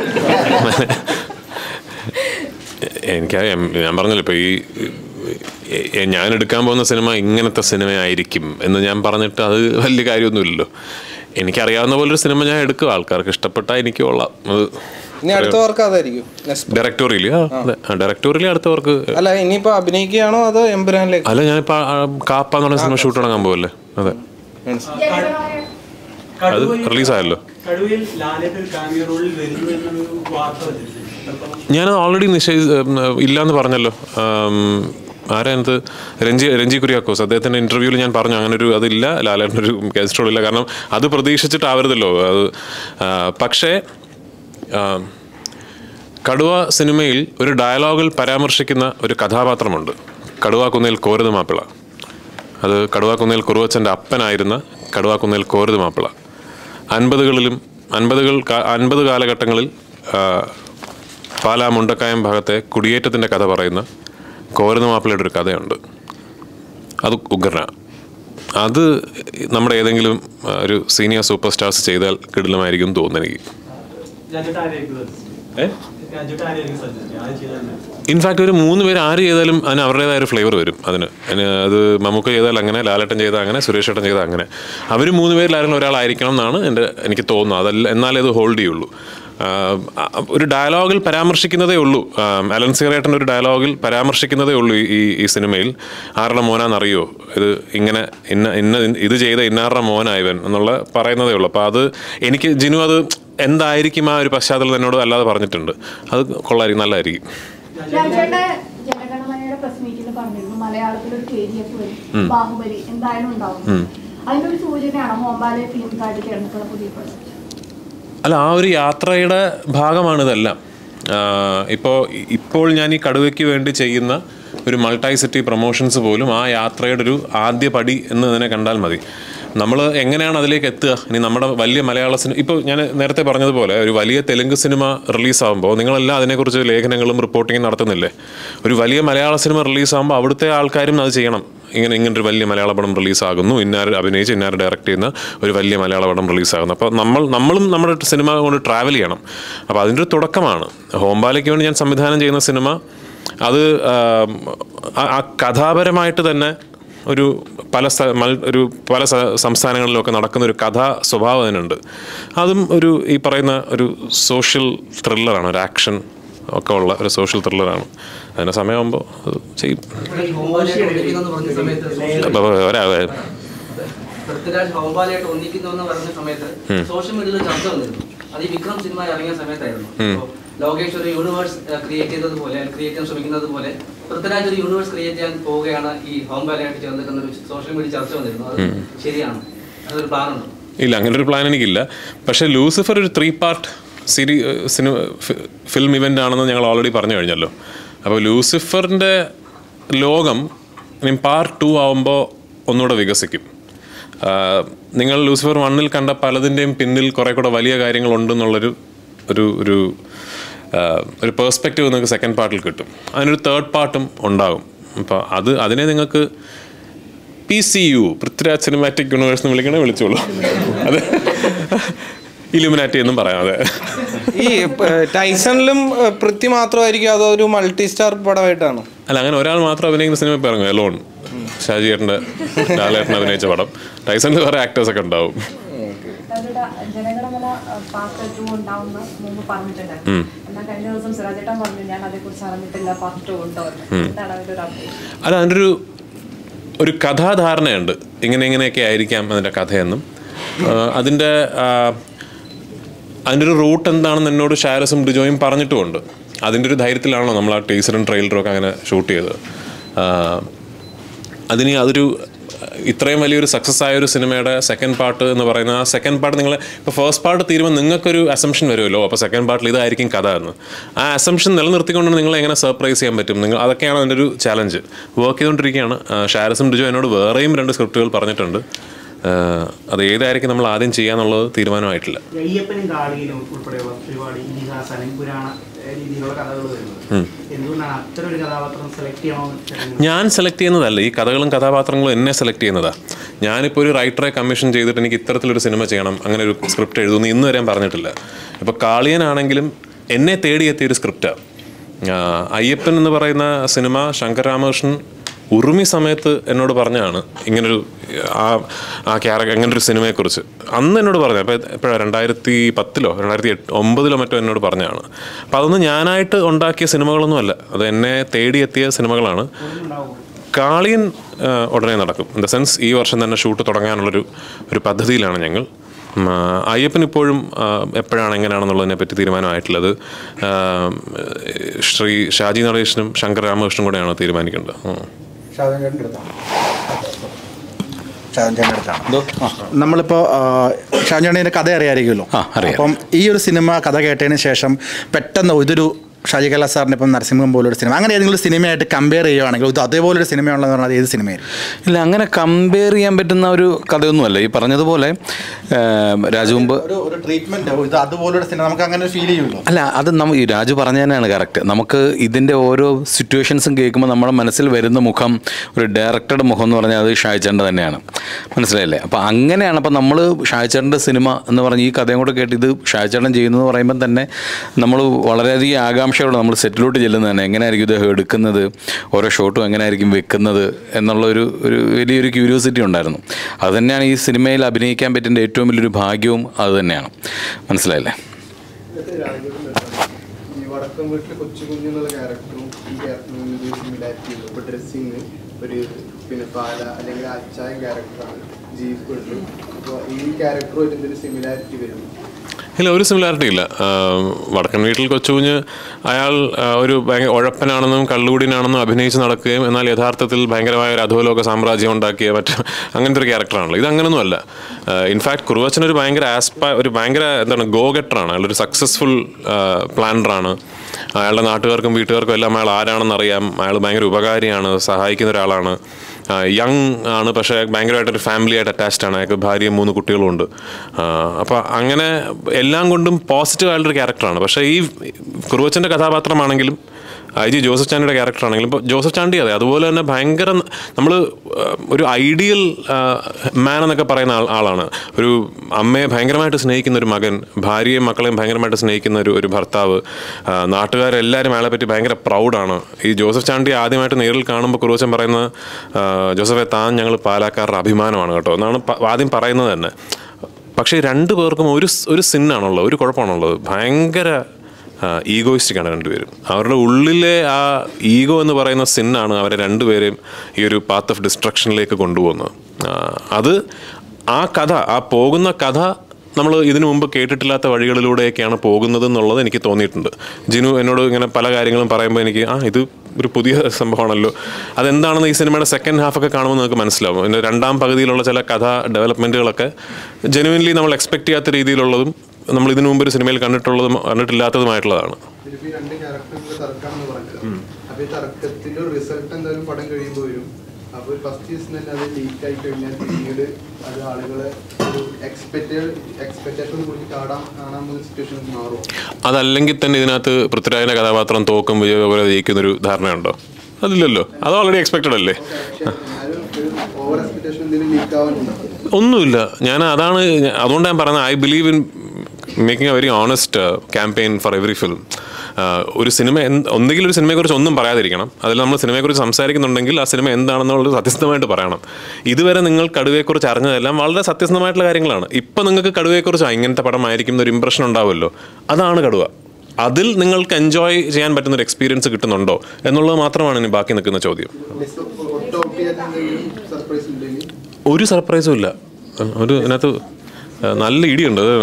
എനിക്കറിയാം ഞാൻ പറഞ്ഞല്ലോ ഇപ്പോൾ ഈ എ- എ- ഞാൻ എടുക്കാൻ പോകുന്ന സിനിമ ഇങ്ങനത്തെ സിനിമയായിരിക്കും എന്ന് ഞാൻ പറഞ്ഞിട്ട് അത് വലിയ കാര്യമൊന്നുമില്ലല്ലോ എനിക്കറിയാവുന്ന പോലൊരു സിനിമ ഞാൻ എടുക്കും ആൾക്കാർക്ക് ഇഷ്ടപ്പെട്ടാൽ എനിക്ക് കൊള്ളാം അത് ഇനി അടുത്ത വർക്ക് അതായിരിക്കും Next. ഡയറക്ടോറിയൽ ആ അതെ ഡയറക്ടോറിയൽ അടുത്തവർക്ക് അല്ല ഇനിയിപ്പോ അഭിനയിക്കുകയാണോ അതോ എമ്പുരാനിലേക്ക് അല്ല ഞാനിപ്പോൾ കാപ്പ എന്ന് പറഞ്ഞ സിനിമ ഷൂട്ട് തുടങ്ങാൻ പോകല്ലേ അതെ ജനഗണമായ അത് റിലീസായല്ലോ കടുവയിൽ ലാലേട്ട് ഒരു കാമിയ റോളിൽ വരുന്നു എന്നൊരു വാർത്ത വന്നിരുന്നു എത്രത്തോളം ഞാൻ ഓൾറെഡി നിശ്ചയി ഇല്ലാന്ന് പറഞ്ഞല്ലോ ആം, ആരാ അത് രഞ്ജി രഞ്ജി കുര്യാക്കോസ് അദ്ദേഹത്തിൻ്റെ ഇൻ്റർവ്യൂവിൽ ഞാൻ പറഞ്ഞു അങ്ങനെ ഒരു അതില്ല ലാലേട്ടനൊരു ഗസ്റ്റ് റോൾ ഇല്ല കാരണം അത് പ്രതീക്ഷിച്ചിട്ടാവരുതല്ലോ അത് ആ, പക്ഷേ ആ, കടുവ സിനിമയിൽ ഒരു ഡയലോഗിൽ പരാമർശിക്കുന്ന ഒരു കഥാപാത്രമുണ്ട് കടുവ കുന്നേൽ കോരത് മാപ്പിള അത് കടുവ കുന്നേൽ കുറുവച്ചൻ്റെ അപ്പനായിരുന്ന കടുവ കുന്നേൽ കോരത് മാപ്പിള അൻപതുകളിലും അൻപതുകൾ കാ- അൻപത് കാലഘട്ടങ്ങളിൽ ആ, പാലാ മുണ്ടക്കായം ഭാഗത്തെ കുടിയേറ്റത്തിൻ്റെ കഥ പറയുന്ന കോരത് മാപ്പിളയുടെ ഒരു കഥയുണ്ട് അത് ഉഗ്രന അത് നമ്മുടെ ഏതെങ്കിലും ആ, ഒരു സീനിയർ സൂപ്പർ സ്റ്റാർസ് ചെയ്താൽ കിടിലമായിരിക്കും എന്ന് തോന്നുന്നു എനിക്ക് രാജുട്ട് ആരെയായിരിക്കും സജസ്റ്റ് രാജുട്ട് ആരെയായിരിക്കും സജസ്റ്റ് ആരും ചെയ്താൽ ഇൻഫാക്ട് ഒരു മൂന്ന് പേര് ആര് ചെയ്താലും അതിന് അവരുടേതായ ഒരു ഫ്ലേവർ വരും അതിന് അതിന് അത് മമ്മൂക്ക ചെയ്താൽ അങ്ങനെ ലാലേട്ടൻ ചെയ്താൽ അങ്ങനെ സുരേഷ് ഏട്ടൻ ചെയ്താൽ അങ്ങനെ അവർ മൂന്ന് പേരിൽ ആരെങ്കിലും ഒരാളായിരിക്കണം എന്നാണ് എൻ്റെ എനിക്ക് തോന്നുന്നത് അതല്ല എന്നാലേ അത് ഹോൾഡ് ചെയ്യുള്ളൂ ആഹ് അ- ഒരു ഡയലോഗിൽ പരാമർശിക്കുന്നതേ ഉള്ളൂ ആഹ് അലൻ സീറേട്ടൻ ഒരു ഡയലോഗിൽ പരാമർശിക്കുന്നതേ ഉള്ളൂ ഈ- ഈ ഈ സിനിമയിൽ ആരുടെ മോനാണെന്നറിയോ ഇത് ഇങ്ങനെ ഇന്ന ഇന്ന ഇത് ചെയ്ത ഇന്നാരുടെ മോനായവൻ എന്നുള്ള പറയുന്നതേ ഉള്ളൂ അപ്പോൾ അത് എനിക്ക് ജിനു അത് എന്തായിരിക്കും ആ ഒരു പശ്ചാത്തലം എന്നോട് അല്ലാതെ പറഞ്ഞിട്ടുണ്ട് അത് കൊള്ളായിരിക്കും നല്ലതായിരിക്കും രാജേട്ടന്റെ ജനഗണമനയുടെ പ്രസ് മീറ്റിൽ പറഞ്ഞിരുന്നു മലയാളത്തിൽ ഒരു കെ ജി എഫ് വരും ബാഹുബലി എന്തായാലും ഉണ്ടാവും അതിന്റെ ഒരു സൂചനയാണ് ഹോംബാലെ ഫിലിം കാർഡ് കേരളത്തിലുള്ള പുതിയ പ്രൊജക്ട് അല്ല ആ ഒരു യാത്രയുടെ ഭാഗമാണ് ഇതെല്ലാം ഇപ്പോൾ ഇപ്പോൾ ഞാൻ ഈ കടുവയ്ക്ക് വേണ്ടി ചെയ്യുന്ന ഒരു മൾട്ടി സിറ്റി പ്രൊമോഷൻസ് പോലും ആ യാത്രയുടെ ഒരു ആദ്യ പടി എന്ന് ഇതിനെ കണ്ടാൽ മതി നമ്മൾ എങ്ങനെയാണ് അതിലേക്ക് എത്തുക ഇനി നമ്മുടെ വലിയ മലയാള സിനിമ ഇപ്പോൾ ഞാൻ നേരത്തെ പറഞ്ഞതുപോലെ ഒരു വലിയ തെലുങ്ക് സിനിമ റിലീസാകുമ്പോൾ നിങ്ങളെല്ലാം അതിനെക്കുറിച്ച് ലേഖനങ്ങളും റിപ്പോർട്ടിങ്ങും നടത്തുന്നില്ലേ ഒരു വലിയ മലയാള സിനിമ റിലീസാകുമ്പോൾ അവിടുത്തെ ആൾക്കാരും അത് ചെയ്യണം ഇങ്ങനെ ഇങ്ങനൊരു വലിയ മലയാള പടം റിലീസാകുന്നു ഇന്നാർ അഭിനയിച്ച് ഇന്നാർ ഡയറക്റ്റ് ചെയ്യുന്ന ഒരു വലിയ മലയാള പടം റിലീസാകുന്നു അപ്പോൾ നമ്മൾ നമ്മളും നമ്മുടെ സിനിമ കൊണ്ട് ട്രാവൽ ചെയ്യണം അപ്പോൾ അതിൻ്റെ ഒരു തുടക്കമാണ് ഹോംബാലയ്ക്ക് വേണ്ടി ഞാൻ സംവിധാനം ചെയ്യുന്ന സിനിമ അത് ആം, ആ- ആ കഥാപരമായിട്ട് തന്നെ ഒരു പല സ്ഥ മൽ- ഒരു പല സ- സംസ്ഥാനങ്ങളിലൊക്കെ നടക്കുന്ന ഒരു കഥാ സ്വഭാവം അതിനുണ്ട് അതും ഒരു ഈ പറയുന്ന ഒരു സോഷ്യൽ ത്രില്ലറാണ് ഒരു ആക്ഷൻ ഒക്കെ ഉള്ള ഒരു സോഷ്യൽ ത്രില്ലറാണ് അതിൻ്റെ സമയമാകുമ്പോൾ അത് ചെയ്യും ഇവിടെ ഈ ഹോംബാലയായിട്ട് ഒന്നിക്കുന്നെന്ന് പറഞ്ഞ സമയത്ത് social- അപ്പോൾ ഒരാ പൃഥ്വിരാജ് ഹോംബാലയായിട്ട് ഒന്നിക്കുന്നു എന്ന് പറഞ്ഞ സമയത്ത് സോഷ്യൽ മീഡിയയിൽ ചർച്ച വന്നിരുന്നു അത് ഈ വിക്രം സിനിമ ഇറങ്ങിയ സമയത്തായിരുന്നു അപ്പോ ലോകേഷ് ഒരു യൂണിവേഴ്സ് ക്രിയേറ്റ് ചെയ്തതുപോലെ ക്രിയേറ്റ് ചെയ്യാൻ ശ്രമിക്കുന്നത് പോലെ പൃഥ്വിരാജ് ഒരു യൂണിവേഴ്സ് ക്രിയേറ്റ് ചെയ്യാൻ പോവുകയാണ് ഈ ഹോംബാലയായിട്ട് ചേർന്നിരിക്കുന്ന ഒരു സോഷ്യൽ മീഡിയ ചർച്ച വന്നിരുന്നു അത് ശരിയാണ് അതൊരു പ്ലാൻ ഉണ്ട് ഇല്ല അങ്ങനെ ഒരു പ്ലാൻ എനിക്കില്ല പക്ഷേ ലൂസിഫർ ഒരു ത്രീ പാർട്ട് സീരി സിനിമ ഫിലിം ഇവൻ്റ് ആണെന്ന് ഞങ്ങൾ ഓൾറെഡി പറഞ്ഞു കഴിഞ്ഞല്ലോ അപ്പോൾ ലൂസിഫറിൻ്റെ ലോകം ഇനി പാർട്ട് ടു ആവുമ്പോൾ ഒന്നുകൂടെ വികസിക്കും ആ, നിങ്ങൾ ലൂസിഫർ വണ്ണിൽ കണ്ട പലതിൻ്റെയും പിന്നിൽ കുറേ കൂടെ വലിയ കാര്യങ്ങളുണ്ടെന്നുള്ളൊരു ഒരു ഒരു ആ, ഒരു പേഴ്സ്പെക്റ്റീവ് നിങ്ങൾക്ക് സെക്കൻഡ് പാർട്ടിൽ കിട്ടും അതിനൊരു തേർഡ് പാർട്ടും ഉണ്ടാകും അപ്പോൾ അത് അതിനെ നിങ്ങൾക്ക് P C U Prithviraj cinematic universe എന്ന് വിളിക്കണേ വിളിച്ചോളൂ അതെ ഇലുമിനാറ്റി എന്നും പറയാം അതെ ഈ ഏഹ്, ടൈസണിലും ഏഹ്, പൃഥ്വി മാത്രമായിരിക്കും അതോ ഒരു മൾട്ടി സ്റ്റാർ പടമായിട്ടാണ് അല്ല അങ്ങനെ ഒരാൾ മാത്രം അഭിനയിക്കുന്ന സിനിമ ഇപ്പോൾ ഇറങ്ങും എലോൺ ഷാജിയേട്ടൻ്റെ ലാലേട്ടൻ അഭിനയിച്ച പടം ടൈസണിൽ വേറെ ആക്ടേഴ്സ് ഒക്കെ ഉണ്ടാവും അവരുടെ ജനഗണമന പാർട്ട് ടു ഉണ്ടാവുന്ന മുമ്പ് പറഞ്ഞിട്ടുണ്ടായിരുന്നു എന്നാൽ കഴിഞ്ഞ ദിവസം സിറാജേട്ടൻ പറഞ്ഞു ഞാൻ അതേക്കുറിച്ച് അറിഞ്ഞിട്ടില്ല പാർട്ട് ടു ഉണ്ടോ എന്ന് എന്താണ് അതിന്റെ ഒരു അപ്ഡേറ്റ് അല്ല അതിൻ്റെ ഒരു ഒരു കഥാധാരണയുണ്ട് ഇങ്ങനെ ഇങ്ങനെയൊക്കെ ആയിരിക്കാം അതിൻ്റെ കഥയെന്നും ആ, അതിൻ്റെ ആ, അതിൻ്റെ ഒരു റൂട്ട് എന്താണെന്ന് എന്നോട് ഷാരസും ഡിജോയും പറഞ്ഞിട്ടുമുണ്ട് അതിൻ്റെ ഒരു ധൈര്യത്തിലാണല്ലോ നമ്മൾ ആ ടീസറും ട്രെയിലറും ഒക്കെ അങ്ങനെ ഷൂട്ട് ചെയ്തത് ആ, അതിന് അതൊരു ഇത്രയും വലിയൊരു സക്സസ് ആയ ഒരു സിനിമയുടെ സെക്കൻഡ് പാർട്ട് എന്ന് പറയുന്ന ആ സെക്കൻഡ് പാർട്ട് നിങ്ങൾ ഇപ്പോൾ ഫസ്റ്റ് പാർട്ട് തീരുമ്പോൾ നിങ്ങൾക്കൊരു അസംഷൻ വരുമല്ലോ അപ്പോൾ സെക്കൻഡ് പാർട്ടിൽ ഇതായിരിക്കും കഥ എന്ന് ആ അസംഷൻ നിലനിർത്തിക്കൊണ്ട് നിങ്ങൾ എങ്ങനെ സർപ്രൈസ് ചെയ്യാൻ പറ്റും നിങ്ങൾ അതൊക്കെയാണ് അതിൻ്റെ ഒരു ചാലഞ്ച് വർക്ക് ചെയ്തുകൊണ്ടിരിക്കുകയാണ് ആ, ഷാരസും ഡിജോ എന്നോട് വേറെയും രണ്ട് സ്ക്രിപ്റ്റുകൾ പറഞ്ഞിട്ടുണ്ട് ആ, അത് ഏതായിരിക്കും നമ്മൾ ആദ്യം ചെയ്യാന്നുള്ളത് തീരുമാനമായിട്ടില്ല അയ്യപ്പനും കാളിയിലും ഉൾപ്പെടെയുള്ള ഒരുപാട് ഇതിഹാസ അല്ലെങ്കിൽ പുരാണ ഏഹ്, രീതിയിലുള്ള കഥകൾ വരുന്നത് എന്തുകൊണ്ടാണ് അത്തരം ഒരു കഥാപാത്രം സെലക്ട് ചെയ്യണമെന്ന് ചേട്ടൻ ഞാൻ സെലക്ട് ചെയ്യുന്നതല്ല ഈ കഥകളും കഥാപാത്രങ്ങളും എന്നെ സെലക്ട് ചെയ്യുന്നതാണ് ഞാനിപ്പോൾ ഒരു റൈറ്ററെ കമ്മീഷൻ ചെയ്തിട്ട് എനിക്ക് ഇത്തരത്തിലൊരു സിനിമ ചെയ്യണം അങ്ങനെ ഒരു സ്ക്രിപ്റ്റ് എഴുതുന്നു ഇന്ന് വരെ ഞാൻ പറഞ്ഞിട്ടില്ല ഇപ്പോൾ കാളിയനാണെങ്കിലും എന്നെ തേടിയെത്തിയ ഒരു സ്ക്രിപ്റ്റാണ് അയ്യപ്പൻ എന്ന് പറയുന്ന സിനിമ ശങ്കർ രാമകൃഷ്ണൻ ഉറുമി സമയത്ത് എന്നോട് പറഞ്ഞാണ് ഇങ്ങനൊരു ആ ആ ക്യാരക്ടർ ഇങ്ങനൊരു സിനിമയെക്കുറിച്ച് അന്ന് എന്നോട് പറഞ്ഞു അപ്പോൾ എപ്പോഴാണ് രണ്ടായിരത്തി പത്തിലോ രണ്ടായിരത്തി എട്ട് ഒമ്പതിലോ മറ്റോ എന്നോട് പറഞ്ഞാണ് അപ്പോൾ അതൊന്നും ഞാനായിട്ട് ഉണ്ടാക്കിയ സിനിമകളൊന്നുമല്ല അത് എന്നെ തേടിയെത്തിയ സിനിമകളാണ് കാളിയൻ ആ, ഉടനെ നടക്കും ഇൻ ദ സെൻസ് ഈ വർഷം തന്നെ ഷൂട്ട് തുടങ്ങാനുള്ളൊരു ഒരു പദ്ധതിയിലാണ് ഞങ്ങൾ ഉം, ആ, അയ്യപ്പൻ ഇപ്പോഴും ആ, എപ്പോഴാണ് എങ്ങനെയാണെന്നുള്ളതിനെ പറ്റി തീരുമാനമായിട്ടുള്ളത് ആ, ശ്രീ ഷാജി നടേശനും ശങ്കർ രാമകൃഷ്ണനും കൂടെയാണ് തീരുമാനിക്കേണ്ടത് ഉം. ഷാജൻ ചേട്ടൻ്റെ അടുത്താണ് ഷാജൻ ചേട്ടൻ്റെ അടുത്താണ് നമ്മളിപ്പോൾ ഷാജൻ ചേട്ടൻ്റെ കഥ അറിയാമായിരിക്കുമല്ലോ ആ, അറിയാം. അപ്പം ഈ ഒരു സിനിമ കഥ കേട്ടതിന് ശേഷം പെട്ടെന്ന് ഇതൊരു ഷാജി കല സാറിൻ്റെ ഇപ്പം നരസിംഹം പോലൊരു സിനിമ അങ്ങനെ ഏതെങ്കിലും സിനിമയായിട്ട് കമ്പയർ ചെയ്യുകയാണെങ്കിൽ ഇത് അതേപോലൊരു സിനിമയുള്ളതെന്ന് പറഞ്ഞാൽ അത് ഏത് സിനിമയായിരിക്കും ഇല്ല അങ്ങനെ കമ്പയർ ചെയ്യാൻ പറ്റുന്ന ഒരു കഥയൊന്നുമല്ല ഈ പറഞ്ഞതുപോലെ രാജു മുമ്പ് ഒരു ഒരു ട്രീറ്റ്മെൻറ്റ് ഇത് അതുപോലൊരു സിനിമ നമുക്ക് അങ്ങനെ ഒരു ഫീൽ ചെയ്യുമല്ലോ അല്ല അത് നമ്മ ഈ രാജു പറഞ്ഞ തന്നെയാണ് കറക്റ്റ് നമുക്ക് ഇതിൻ്റെ ഓരോ സിറ്റുവേഷൻസും കേൾക്കുമ്പോൾ നമ്മുടെ മനസ്സിൽ വരുന്ന മുഖം ഒരു ഡയറക്ടറുടെ മുഖം എന്ന് പറഞ്ഞാൽ അത് ഷായ്ച്ചേട്ടൻ്റെ തന്നെയാണ് മനസ്സിലായില്ലേ അപ്പോൾ അങ്ങനെയാണ് അപ്പോൾ നമ്മൾ ഷായ്ച്ചേട്ടൻ്റെ സിനിമ എന്ന് പറഞ്ഞ് ഈ കഥയും കൂടെ കേട്ട് ഇത് ഷായ്ച്ചേട്ടൻ ചെയ്യുന്നതെന്ന് പറയുമ്പോൾ തന്നെ നമ്മൾ വളരെയധികം ആകാംക്ഷയോടെ നമ്മൾ സെറ്റിലോട്ട് ചെല്ലുന്നത് തന്നെ എങ്ങനെയായിരിക്കും ഇത് എടുക്കുന്നത് ഓരോ ഷോട്ടും എങ്ങനെയായിരിക്കും വെക്കുന്നത് എന്നുള്ള ഒരു ഒരു വലിയൊരു ക്യൂരിയോസിറ്റി ഉണ്ടായിരുന്നു അത് തന്നെയാണ് ഈ സിനിമയിൽ അഭിനയിക്കാൻ പറ്റുന്ന ഏറ്റവും വലിയൊരു ഭാഗ്യവും അത് തന്നെയാണ് മനസ്സിലായില്ലേ ഈ വടക്കം വീട്ടിൽ കൊച്ചു കുഞ്ഞെന്നുള്ള ക്യാരക്ടറും ഈ ക്യാരക്ടറും സിമിലാരിറ്റി ഉണ്ട് ഇപ്പോൾ ഡ്രസ്സിങ് ഒരു പിന്നെ പാല അല്ലെങ്കിൽ അച്ചായ ക്യാരക്ടറാണ് ജീപ്പ് ഉണ്ട് അപ്പോൾ ഈ ക്യാരക്ടറുമായിട്ട് എന്തൊരു സിമിലാരിറ്റി വരും ഇല്ല ഒരു സിമിലാരിറ്റി ഇല്ല ആ, വടക്കൻ വീട്ടിൽ കൊച്ചുകുഞ്ഞ് അയാൾ ആ, ഒരു ഭയങ്കര ഉഴപ്പനാണെന്നും കള്ളുകൂടിനാണെന്നും അഭിനയിച്ച് നടക്കുകയും എന്നാൽ യഥാർത്ഥത്തിൽ ഭയങ്കരമായ ഒരു അധോലോക സാമ്രാജ്യം ഉണ്ടാക്കിയ മറ്റ് അങ്ങനത്തെ ഒരു ക്യാരക്ടറാണല്ലോ ഇത് അങ്ങനൊന്നുമല്ല ഇൻഫാക്ട് കുറുവച്ചൻ ഒരു ഭയങ്കര ആസ്പ ഒരു ഭയങ്കര എന്താണ് ഗോ ഗെറ്ററാണ് അയാളൊരു സക്സസ്ഫുൾ പ്ലാനറാണ് അയാളുടെ നാട്ടുകാർക്കും വീട്ടുകാർക്കും എല്ലാം അയാൾ ആരാണെന്ന് അറിയാം അയാൾ ഭയങ്കര ഉപകാരിയാണ് സഹായിക്കുന്ന ഒരാളാണ് യങ് ആണ് പക്ഷേ ഭയങ്കരമായിട്ടൊരു ഫാമിലി ആയിട്ട് അറ്റാച്ച്ഡ് ആണ് അയാൾക്ക് ഭാര്യയും മൂന്ന് കുട്ടികളും ഉണ്ട് അപ്പോൾ അങ്ങനെ എല്ലാം കൊണ്ടും പോസിറ്റീവ് ആയിട്ടുള്ളൊരു ക്യാരക്ടറാണ് പക്ഷേ ഈ കുറുവച്ചൻ്റെ കഥാപാത്രമാണെങ്കിലും ഐ ജി ജോസഫ് ചാണ്ടിയുടെ ക്യാരക്ടർ ആണെങ്കിലും ഇപ്പോൾ ജോസഫ് ചാണ്ടി അതെ അതുപോലെ തന്നെ ഭയങ്കര നമ്മൾ ഒരു ഐഡിയൽ മാൻ എന്നൊക്കെ പറയുന്ന ആൾ ആളാണ് ഒരു അമ്മയെ ഭയങ്കരമായിട്ട് സ്നേഹിക്കുന്ന ഒരു മകൻ ഭാര്യയും മക്കളെയും ഭയങ്കരമായിട്ട് സ്നേഹിക്കുന്ന ഒരു ഒരു ഭർത്താവ് ആ, നാട്ടുകാരെല്ലാവരും അയാളെ പറ്റി ഭയങ്കര പ്രൗഡാണ് ഈ ജോസഫ് ചാണ്ടി ആദ്യമായിട്ട് നേരിൽ കാണുമ്പോൾ കുറുവച്ചൻ പറയുന്നത് ആ, ജോസഫെ താൻ ഞങ്ങൾ പാലക്കാരുടെ അഭിമാനമാണ് കേട്ടോ എന്നാണ് പ- ആദ്യം പറയുന്നത് തന്നെ പക്ഷേ രണ്ടു പേർക്കും ഒരു സ്- ഒരു സിന്നാണുള്ളത് ഒരു കുഴപ്പമാണുള്ളത് ഭയങ്കര ഈഗോയിസ്റ്റിക്കാണ് രണ്ടുപേരും അവരുടെ ഉള്ളിലെ ആ ഈഗോ എന്ന് പറയുന്ന സിന്നാണ് അവരെ രണ്ടുപേരെയും ഈ ഒരു പാത്ത് ഓഫ് ഡിസ്ട്രക്ഷനിലേക്ക് കൊണ്ടുപോകുന്നത് ആ, അത് ആ കഥ ആ പോകുന്ന കഥ നമ്മൾ ഇതിനു മുമ്പ് കേട്ടിട്ടില്ലാത്ത വഴികളിലൂടെയൊക്കെയാണ് പോകുന്നത് എന്നുള്ളത് എനിക്ക് തോന്നിയിട്ടുണ്ട് ജിനു എന്നോട് ഇങ്ങനെ പല കാര്യങ്ങളും പറയുമ്പോൾ എനിക്ക് ആ ഇത് ഒരു പുതിയ സംഭവമാണല്ലോ അതെന്താണെന്ന് ഈ സിനിമയുടെ സെക്കൻഡ് ഹാഫൊക്കെ കാണുമ്പോൾ നമുക്ക് മനസ്സിലാവും ഇതിൻ്റെ രണ്ടാം പകുതിയിലുള്ള ചില കഥ ഡെവലപ്മെൻറ്റുകളൊക്കെ ജെനുവിൻലി നമ്മൾ എക്സ്പെക്ട് ചെയ്യാത്ത രീതിയിലുള്ളതും നമ്മൾ ഇതിനു മുമ്പ് ഒരു സിനിമയിൽ കണ്ടിട്ടുള്ളതും കണ്ടിട്ടില്ലാത്തതുമായിട്ടുള്ളതാണ് ഇതിലിപ്പോ ഈ രണ്ട് ക്യാരക്ടറിന്റെ തർക്കമാണെന്ന് പറഞ്ഞത് അപ്പൊ ഈ തർക്കത്തിന്റെ ഒരു റിസൾട്ട് എന്തായാലും പടം കഴിയുമ്പോൾ വരും അപ്പൊ ഫസ്റ്റ് സീസൺ തന്നെ അത് ലീക്ക് ആയി കഴിഞ്ഞാൽ പിന്നീട് അത് ആളുകളെ ഒരു എക്സ്പെക്ടേ എക്സ്പെക്ടേഷൻ കൂടി കാണാൻ കാണാൻ പോകുന്ന സിറ്റുവേഷൻ മാറും അതല്ലെങ്കിൽ തന്നെ ഇതിനകത്ത് പൃഥ്വിരാജിൻ്റെ കഥാപാത്രം തോക്കും വിജയ പോലെ ജയിക്കുന്നൊരു ധാരണയുണ്ടോ അതില്ലല്ലോ അത് ഓൾറെഡി എക്സ്പെക്റ്റഡ് അല്ലേ എന്നാലും ഒരു ഓവർ എക്സ്പെക്ടേഷൻ എന്തെങ്കിലും ലീക്ക് ആവാനുണ്ടോ ഒന്നുമില്ല ഞാൻ അതാണ് ഞ- അതുകൊണ്ട് ഞാൻ പറയുന്നത് I believe in making a very honest campaign for every film ഒരു സിനിമ എന്ത് ഒന്നുകിൽ ഒരു സിനിമയെക്കുറിച്ച് ഒന്നും പറയാതിരിക്കണം അതിൽ നമ്മൾ സിനിമയെക്കുറിച്ച് സംസാരിക്കുന്നുണ്ടെങ്കിൽ ആ സിനിമ എന്താണെന്നുള്ളത് സത്യസന്ധമായിട്ട് പറയണം ഇതുവരെ നിങ്ങൾ കടുവയെക്കുറിച്ച് അറിഞ്ഞതെല്ലാം വളരെ സത്യസന്ധമായിട്ടുള്ള കാര്യങ്ങളാണ് ഇപ്പം നിങ്ങൾക്ക് കടുവയെക്കുറിച്ച് "ആ, ഇങ്ങനത്തെ പടമായിരിക്കും എന്നൊരു ഇമ്പ്രഷൻ ഉണ്ടാവുമല്ലോ അതാണ് കടുവ അതിൽ നിങ്ങൾക്ക് എൻജോയ് ചെയ്യാൻ പറ്റുന്ന ഒരു എക്സ്പീരിയൻസ് കിട്ടുന്നുണ്ടോ എന്നുള്ളത് മാത്രമാണ് ഇനി ബാക്കി നിൽക്കുന്ന ചോദ്യം ലിസ്റ്റ് ഒട്ടും ചെയ്യാത്ത എന്തെങ്കിലും സർപ്രൈസ് ഉണ്ടെങ്കിൽ ഒരു സർപ്രൈസും ഇല്ല ഒരു ഇതിനകത്ത് ആ, നല്ല ഇടിയുണ്ട് അത്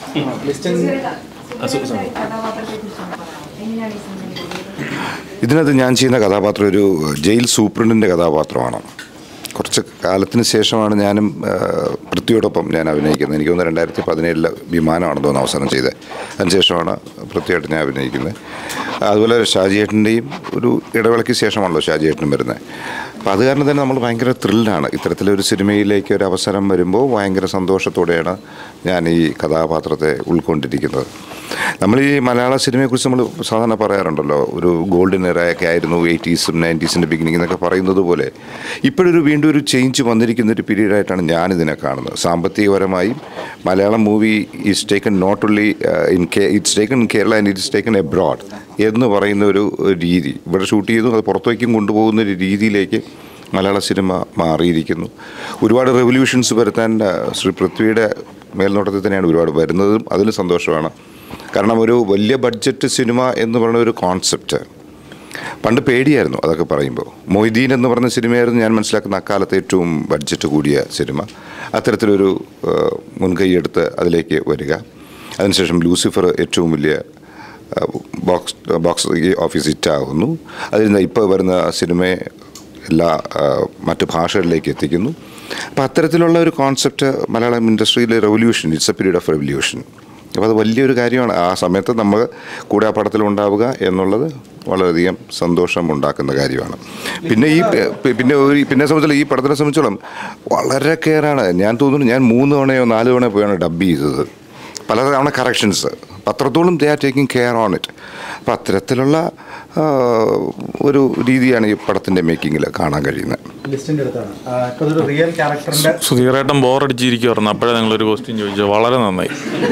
ഇതിനകത്ത് ഞാൻ ചെയ്യുന്ന കഥാപാത്രം ഒരു ജയിൽ സൂപ്രണ്ടിൻ്റെ കഥാപാത്രമാണ് കുറച്ച് കാലത്തിന് ശേഷമാണ് ഞാനും ആ, പൃഥ്വിയോടൊപ്പം ഞാൻ അഭിനയിക്കുന്നത് എനിക്ക് തോന്നുന്നു രണ്ടായിരത്തി പതിനേഴിലെ വിമാനമാണെന്ന് തോന്നുന്നു അവസാനം ചെയ്തത് അതിനുശേഷമാണ് പൃഥ്വിയായിട്ട് ഞാൻ അഭിനയിക്കുന്നത് അതുപോലെ ഷാജിയേട്ടൻ്റെയും ഒരു ഇടവേളയ്ക്ക് ശേഷമാണല്ലോ ഷാജിയേട്ടനും വരുന്നത് അപ്പോൾ അത് കാരണം തന്നെ നമ്മൾ ഭയങ്കര ത്രില്ലാണ് ഇത്തരത്തിലൊരു സിനിമയിലേക്ക് ഒരു അവസരം വരുമ്പോൾ ഭയങ്കര സന്തോഷത്തോടെയാണ് ഞാൻ ഈ കഥാപാത്രത്തെ ഉൾക്കൊണ്ടിരിക്കുന്നത് നമ്മൾ ഈ മലയാള സിനിമയെക്കുറിച്ച് നമ്മൾ സാധാരണ പറയാറുണ്ടല്ലോ ഒരു ഗോൾഡൻ എറയൊക്കെ ആയിരുന്നു എയ്റ്റീസും നയൻറ്റീസിൻ്റെ ബിഗിനിങ് എന്നൊക്കെ പറയുന്നത് പോലെ ഇപ്പോഴൊരു വീണ്ടും ഒരു ചേഞ്ച് വന്നിരിക്കുന്ന ഒരു പീരീഡായിട്ടാണ് ഞാനിതിനെ കാണുന്നത് സാമ്പത്തികപരമായും Malayalam movie is taken not only in K it's taken in Kerala and it's taken abroad എന്ന് പറയുന്ന ഒരു രീതി ഇവിടെ ഷൂട്ട് ചെയ്തു അത് പുറത്തേക്കും കൊണ്ടുപോകുന്ന ഒരു രീതിയിലേക്ക് മലയാള സിനിമ മാറിയിരിക്കുന്നു ഒരുപാട് റെവല്യൂഷൻസ് വരുത്താൻ ആ, ശ്രീ പൃഥ്വിയുടെ മേൽനോട്ടത്തിൽ തന്നെയാണ് ഒരുപാട് വരുന്നതും അതിൽ സന്തോഷമാണ് കാരണം ഒരു വലിയ ബഡ്ജറ്റ് സിനിമ എന്ന് പറയുന്ന ഒരു കോൺസെപ്റ്റ് പണ്ട് പേടിയായിരുന്നു അതൊക്കെ പറയുമ്പോൾ മൊയ്തീൻ എന്ന് പറഞ്ഞ സിനിമയായിരുന്നു ഞാൻ മനസ്സിലാക്കുന്ന അക്കാലത്തെ ഏറ്റവും ബഡ്ജറ്റ് കൂടിയ സിനിമ അത്തരത്തിലൊരു ആ, മുൻകൈയെടുത്ത് അതിലേക്ക് വരിക അതിനുശേഷം ലൂസിഫർ ഏറ്റവും വലിയ ആ, ബോക്സ് ബോക്സ് ഓഫീസ് ഹിറ്റാകുന്നു അതിൽ നിന്ന് ഇപ്പോൾ വരുന്ന സിനിമയെ എല്ലാ ആ, മറ്റ് ഭാഷകളിലേക്ക് എത്തിക്കുന്നു അപ്പോൾ അത്തരത്തിലുള്ള ഒരു കോൺസെപ്റ്റ് മലയാളം ഇൻഡസ്ട്രിയിലെ revolution it's a period of revolution അപ്പോൾ അത് വലിയൊരു കാര്യമാണ് ആ സമയത്ത് നമ്മൾ കൂടെ ആ പടത്തിൽ ഉണ്ടാവുക എന്നുള്ളത് വളരെയധികം സന്തോഷം ഉണ്ടാക്കുന്ന കാര്യമാണ് പിന്നെ ഈ പി- പിന്നെ ഒരു പിന്നെ സംബന്ധിച്ചുള്ള ഈ പടത്തിനെ സംബന്ധിച്ചോളം വളരെ കെയറാണ് ഞാൻ തോന്നുന്നു ഞാൻ മൂന്ന് തവണയോ നാല് തവണയോ പോയാണ് ഡബ് ചെയ്തത് പല തവണ കറക്ഷൻസ് അത്രത്തോളം they are taking care on it അപ്പം അത്തരത്തിലുള്ള ആ, ഒരു രീതിയാണ് ഈ പടത്തിൻ്റെ മേക്കിങ്ങിൽ കാണാൻ കഴിയുന്നത് ലിസ്റ്റിന്റെ അടുത്താണ് ആ, ഇപ്പൊ ഇതൊരു റിയൽ ക്യാരക്ടറിന്റെ സുധീറേട്ടൻ ബോറടിച്ചിരിക്കുവായിരുന്നു അപ്പോഴേ നിങ്ങളൊരു ക്വസ്റ്റ്യൻ ചോദിച്ചത് വളരെ നന്നായി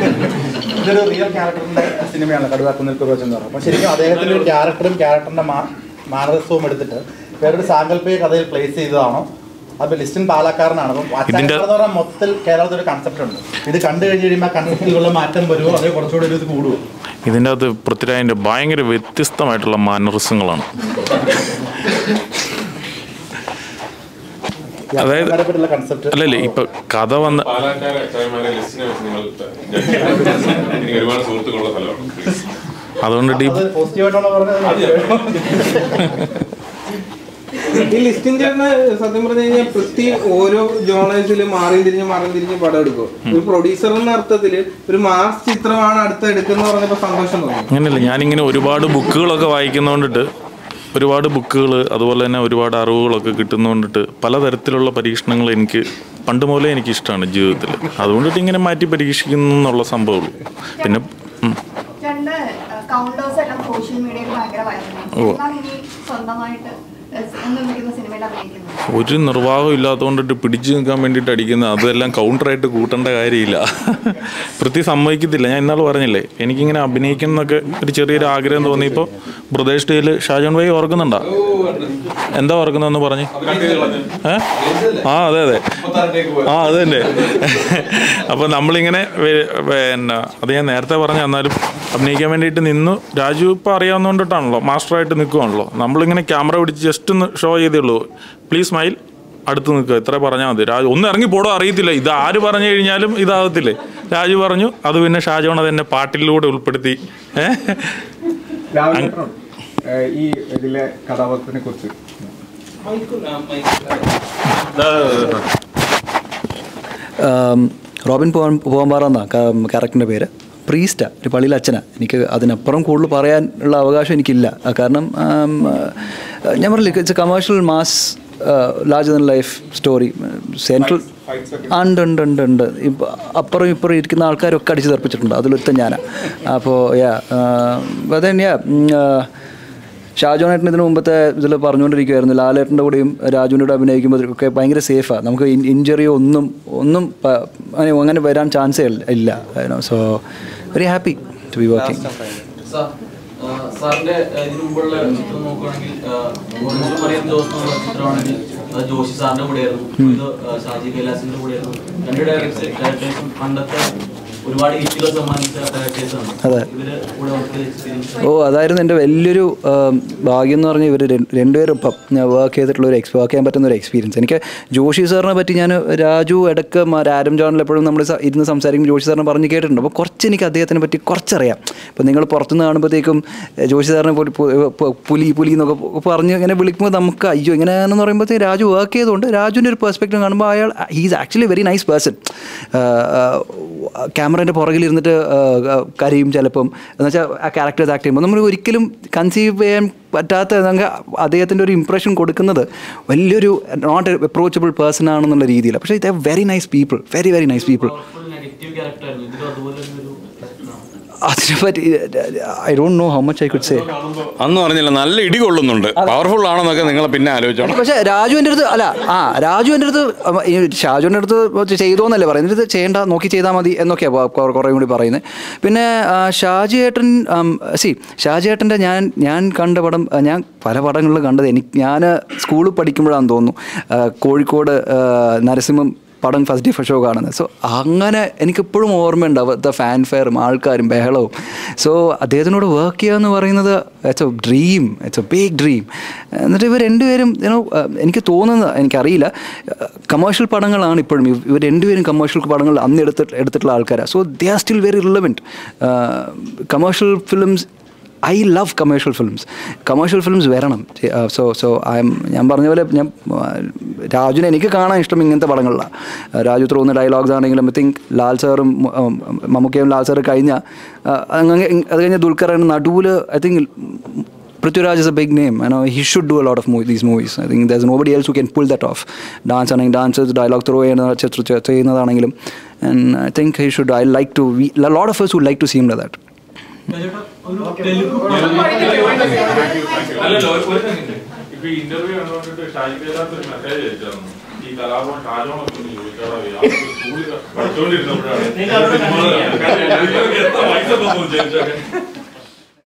ഇതൊരു റിയൽ ക്യാരക്ടറിന്റെ സിനിമയാണ് കടുവാക്കുന്നിൽ കുറുവച്ച് എന്ന് പറയുന്നത് അപ്പോൾ ശരിക്കും അദ്ദേഹത്തിന്റെ ഒരു ക്യാരക്ടറും ക്യാരക്ടറിന്റെ മാ- മാനരസവും എടുത്തിട്ട് വേറൊരു സാങ്കല്പിക കഥയിൽ പ്ലേസ് ചെയ്തതാണോ അപ്പൊ ലിസ്റ്റിൻ പാലക്കാരനാണ് അപ്പം ഇതിന്റെ- അച്ചായൻ എന്ന് പറഞ്ഞാൽ മൊത്തത്തിൽ കേരളത്തിൽ ഒരു കൺസെപ്റ്റ് ഉണ്ട് ഇത് കണ്ടു കഴിഞ്ഞ് കഴിയുമ്പോൾ ആ കൺസെപ്റ്റിലുള്ള മാറ്റം വരുമോ അതോ കുറച്ചുകൂടി ഒരു ഇത് കൂടുമോ ഇതിൻ്റെ അകത്ത് പൃഥ്വിരാജിൻ്റെ ഭയങ്കര വ്യത്യസ്തമായിട്ടുള്ള മാനറിസങ്ങളാണ് അതായത് പറ്റിയുള്ള കൺസെപ്റ്റ് അല്ലല്ലേ ഇപ്പൊ കഥ വന്ന പാലക്കാട് അച്ചായന്മാരെ ലിസ്റ്റിനെ വെച്ച് നിങ്ങൾ എനിക്ക് ഒരുപാട് സുഹൃത്തുക്കളുള്ള സ്ഥലമാണ് അതുകൊണ്ടിട്ട് ഈ അത് പോസിറ്റീവായിട്ടാണോ പറഞ്ഞത് ഈ ലിസ്റ്റിംഗ് ചേട്ടന് സത്യം പറഞ്ഞു കഴിഞ്ഞാൽ പൃഥ്വി ഓരോ ജോണേഴ്സിൽ മാറി തിരിഞ്ഞ് മാറി തിരിഞ്ഞ് പടം എടുക്കും ഒരു പ്രൊഡ്യൂസർ എന്ന അർത്ഥത്തില് ഒരു മാസ് ചിത്രമാണ് അടുത്ത് എടുക്കുന്ന പറഞ്ഞപ്പോ സന്തോഷം തോന്നി അങ്ങനെയല്ല ഞാനിങ്ങനെ ഒരുപാട് ബുക്കുകളൊക്കെ വായിക്കുന്നതുകൊണ്ടിട്ട് ഒരുപാട് ബുക്കുകൾ അതുപോലെ തന്നെ ഒരുപാട് അറിവുകളൊക്കെ കിട്ടുന്നതുകൊണ്ടിട്ട് പലതരത്തിലുള്ള പരീക്ഷണങ്ങൾ എനിക്ക് പണ്ട് മുതലേ എനിക്ക് ഇഷ്ടമാണ് ജീവിതത്തിൽ അതുകൊണ്ടിട്ട് ഇങ്ങനെ മാറ്റി പരീക്ഷിക്കുന്നു എന്നുള്ള സംഭവമുള്ളൂ പിന്നെ ഉം. രണ്ട് കൗണ്ടേഴ്സ് എല്ലാം സോഷ്യൽ മീഡിയയിൽ ഭയങ്കര വൈറലാണ് ഓ. എന്താണ് ഇനി സ്വന്തമായിട്ട് നിർമ്മിക്കുന്ന സിനിമയിൽ അഭിനയിക്കുന്നത് ഒരു നിർവാഹം ഇല്ലാത്തതുകൊണ്ടിട്ട് പിടിച്ചു നിൽക്കാൻ വേണ്ടിയിട്ട് അടിക്കുന്ന അതെല്ലാം കൗണ്ടറായിട്ട് കൂട്ടേണ്ട കാര്യമില്ല പൃഥ്വി സമ്മതിക്കത്തില്ല ഞാൻ ഇന്നാൾ പറഞ്ഞില്ലേ എനിക്കിങ്ങനെ അഭിനയിക്കണം എന്നൊക്കെ ഒരു ചെറിയൊരു ആഗ്രഹം തോന്നിയപ്പോൾ ബ്രദേഴ്സ് ഡേയിൽ ഷാജോൺ ഭായി ഓർക്കുന്നുണ്ടോ എന്താ ഓർക്കുന്നതെന്ന് പറഞ്ഞ് ഏ ആ അതെ അതെ ആ അത് തന്നെ അപ്പോൾ നമ്മളിങ്ങനെ വെ- പിന്നെ അത് ഞാൻ നേരത്തെ പറഞ്ഞ എന്നാലും അഭിനയിക്കാൻ വേണ്ടിയിട്ട് നിന്നു രാജു ഇപ്പോൾ അറിയാവുന്നതുകൊണ്ടിട്ടാണല്ലോ മാസ്റ്ററായിട്ട് നിൽക്കുവാണല്ലോ നമ്മളിങ്ങനെ ക്യാമറ പിടിച്ച് ജസ്റ്റ് ഒന്ന് ഷോ ചെയ്തേ ഉള്ളൂ പ്ലീസ് സ്മൈൽ അടുത്ത് നിൽക്കുക ഇത്ര പറഞ്ഞാൽ മതി രാജു ഒന്ന് ഇറങ്ങി പോടോ അറിയത്തില്ല ഇത് ആര് പറഞ്ഞു കഴിഞ്ഞാലും ഇതാകത്തില്ലേ രാജു പറഞ്ഞു അത് പിന്നെ ഷാജോൺ അതെന്നെ പാട്ടിലൂടെ ഉൾപ്പെടുത്തി ഏഹ് രാവിലെ ചേട്ടനോ, ഏഹ് ഈ ഇതിലെ കഥാപാത്രത്തിനെ കുറിച്ച് ആം, റോബിൻ പോവാൻ പോകാൻ എന്ന ക്യാരക്ടറിൻ്റെ പേര് പ്രീസ്റ്റാ ഒരു പള്ളിയിലെ അച്ഛനാ എനിക്ക് അതിനപ്പുറം കൂടുതൽ പറയാനുള്ള അവകാശം എനിക്കില്ല ആ, കാരണം ആം, ആ, ഞാൻ പറഞ്ഞില്ല it's a commercial mass large than life story central ഉണ്ട് ഉണ്ട് ഉണ്ട് ഉണ്ട് ഇപ്പം അപ്പുറം ഇപ്പുറം ഇരിക്കുന്ന ആൾക്കാരൊക്കെ അടിച്ചു തെറിപ്പിച്ചിട്ടുണ്ട് അതിലൊരുത്തൻ ഞാനാ അപ്പോൾ യാ അതന്നെ യാ ഷാജോണേട്ടൻ ഇതിന് മുമ്പത്തെ ഇതിൽ പറഞ്ഞുകൊണ്ടിരിക്കുമായിരുന്നു ലാലേട്ടൻ്റെ കൂടെയും രാജുവിൻ്റെ കൂടെ അഭിനയിക്കുമ്പോൾ ഒക്കെ ഭയങ്കര സേഫാണ് നമുക്ക് ഇഞ്ചറിയോ ഒന്നും ഒന്നും പ- അങ്ങനെ അങ്ങനെ വരാൻ ചാൻസേ ഇല്ല so very happy to be working sir ആ, സാറിന്റെ ആ, ഇതിനു മുമ്പുള്ള ചിത്രം നോക്കുകയാണെങ്കിൽ ആ, ഒറിജിനൽ മറിയം ജോസ് എന്നുള്ള ചിത്രമാണെങ്കിൽ അത് ജോഷി സാറിന്റെ കൂടെയായിരുന്നു ഇത് ആ, ഷാജി കൈലാസിന്റെ കൂടെയായിരുന്നു രണ്ട് ഡയറക്ടേഴ്സ് ഡയറക്ടേഴ്സും പണ്ടത്തെ ഒരുപാട് ഹിറ്റുകൾ സമ്മാനിച്ച ഡയറക്ടേഴ്സാണ് അതെ. ഇവര് കൂടെ വർക്ക് എക്സ്പീരിയൻസ് ഓ അതായിരുന്നു എൻ്റെ വലിയൊരു ആം, ഭാഗ്യം എന്ന് പറഞ്ഞാൽ ഇവർ രണ്ടുപേരും ഇപ്പം ഞാൻ വർക്ക് ചെയ്തിട്ടുള്ള ഒരു എക്സ് വർക്ക് ചെയ്യാൻ പറ്റുന്ന ഒരു എക്സ്പീരിയൻസ് എനിക്ക് ജോഷി സാറിനെ പറ്റി ഞാൻ രാജു ഇടയ്ക്ക് മ- ആരം ജോണിൽ എപ്പോഴും നമ്മൾ സ- ഇരുന്ന് സംസാരിക്കും ജോഷി സാറിനെ പറഞ്ഞ് കേട്ടിട്ടുണ്ട് അപ്പോൾ കുറച്ച് എനിക്ക് അദ്ദേഹത്തിനെ പറ്റി കുറച്ചറിയാം ഇപ്പോൾ നിങ്ങൾ പുറത്തുനിന്ന് കാണുമ്പോഴത്തേക്കും എ, ജോഷി സാറിനെ പോലെ പു- പു- പുലി പുലി എന്നൊക്കെ പ- പറഞ്ഞ് ഇങ്ങനെ വിളിക്കുമ്പോൾ നമുക്ക് അയ്യോ ഇങ്ങനെയാണെന്ന് പറയുമ്പോഴത്തേക്ക് രാജു വർക്ക് ചെയ്തുകൊണ്ട് രാജുവിൻ്റെ ഒരു പെർസ്പെക്റ്റീവ് കാണുമ്പോൾ അയാൾ he's actually very nice person ക്യാമറേൻ്റെ പുറകിലിരുന്നിട്ട് ആ, ആ, കരയും ചിലപ്പം എന്ന് വെച്ചാൽ ആ ക്യാരക്ടേഴ്സ് ആക്ട് ചെയ്യുമ്പോൾ നമ്മൾ ഒരിക്കലും കൺസീവ് ചെയ്യാൻ പറ്റാത്ത നമുക്ക് അദ്ദേഹത്തിൻ്റെ ഒരു ഇംപ്രഷൻ കൊടുക്കുന്നത് വലിയൊരു നോട്ട് അപ്രോച്ചബിൾ പേഴ്സൺ ആണെന്നുള്ള രീതിയിൽ പക്ഷേ ഇത് very nice people very very nice people negative character ആയിരുന്നു ഇതിലും അതുപോലെ തന്നെ ഒരു അതിനെപ്പറ്റി I don't know how much I could say അന്ന് പറഞ്ഞില്ല നല്ല ഇടി കൊള്ളുന്നുണ്ട് പവർഫുൾ ആണെന്നൊക്കെ നിങ്ങൾ പിന്നെ ആലോചിച്ചോണം പക്ഷേ രാജുവിൻ്റെ അടുത്ത് അല്ല ആ രാജുവിൻ്റെ അടുത്ത് അഹ് ഈ ഷാജുവിൻ്റെ അടുത്ത് ചെയ്തോന്നല്ലേ പറയുന്നത് എൻ്റെ അടുത്ത് ചെയ്യേണ്ട നോക്കി ചെയ്താൽ മതി എന്നൊക്കെയാണ് കുറേ കൂടി പറയുന്നത് പിന്നെ ആ, ഷാജി ഏട്ടൻ സി ഷാജി ഏട്ടൻ്റെ ഞാൻ ഞാൻ കണ്ട പടം ആ, ഞാൻ പല പടങ്ങളിൽ കണ്ടത് എനിക്ക് ഞാൻ സ്കൂളിൽ പഠിക്കുമ്പോഴാണെന്ന് തോന്നുന്നു ആ, കോഴിക്കോട് ആ, നരസിംഹം പടം ഫസ്റ്റ് ഡേ ഫസ്റ്റ് ഷോ കാണുന്നത് സോ അങ്ങനെ എനിക്കിപ്പോഴും ഓർമ്മയുണ്ട് അവിടുത്തെ ഫാൻ ഫെയറും ആൾക്കാരും ബഹളവും സോ അദ്ദേഹത്തിനോട് വർക്ക് ചെയ്യുക എന്ന് പറയുന്നത് it's a dream it's a big dream എന്നിട്ട് ഇവർ രണ്ടുപേരും യുനോ എനിക്ക് തോന്നുന്നത് എനിക്കറിയില്ല കമേഴ്ഷ്യൽ പടങ്ങളാണ് ഇപ്പോഴും ഇവ- ഇവർ രണ്ടുപേരും കമേഴ്ഷ്യൽ പടങ്ങൾ അന്ന് എടുത്തിട്ട് എടുത്തിട്ടുള്ള ആൾക്കാരാണ് so they are still very relevant commercial films I love commercial films commercial films വരണം സോ സോ ഐ എം ഞാൻ പറഞ്ഞ പോലെ ഞാൻ ആ, രാജുവിനെ എനിക്ക് കാണാൻ ഇഷ്ടം ഇങ്ങനത്തെ പടങ്ങളിലാണ് രാജു ത്രോന്ന് ഡയലോഗ്സ് ആണെങ്കിലും ഐ തിങ്ക് ലാൽ സാറും ഉം, മമ്മൂക്കയും ലാൽ സാറും കഴിഞ്ഞ ആ, അങ്ങനെ അത് കഴിഞ്ഞ ദുൽഖറാണ് നടുവിൽ I think Prithviraj is a big name I know he should do a lot of movie these movies I think there nobody else who can pull that off dance ആണെങ്കിൽ ഡാൻസ് ഡയലോഗ് ത്രോ ചെയ്യുന്ന ചിത്ര ചെയ്യുന്നതാണെങ്കിലും and I think he should I like to we lot of എസ് would like to seem that അല്ലല്ലോ ഒരു second ഇപ്പൊ interview കണ്ടുകൊണ്ടിട്ട് Shaji Kailas ഒരു message അയച്ചായിരുന്നു ഈ കലാഭവൻ ഷാജോണൊക്കെ ഒന്ന് ചോദിച്ചാടാ സ്കൂളിൽ പഠിച്ചോണ്ടിരുന്നപ്പോഴാണ് നിങ്ങൾ അവിടെ സിനിമ- കാരണം ഞങ്ങൾക്ക് എത്ര വയസ്സൊക്കെ ഒന്ന് ചോദിച്ചൊക്കെ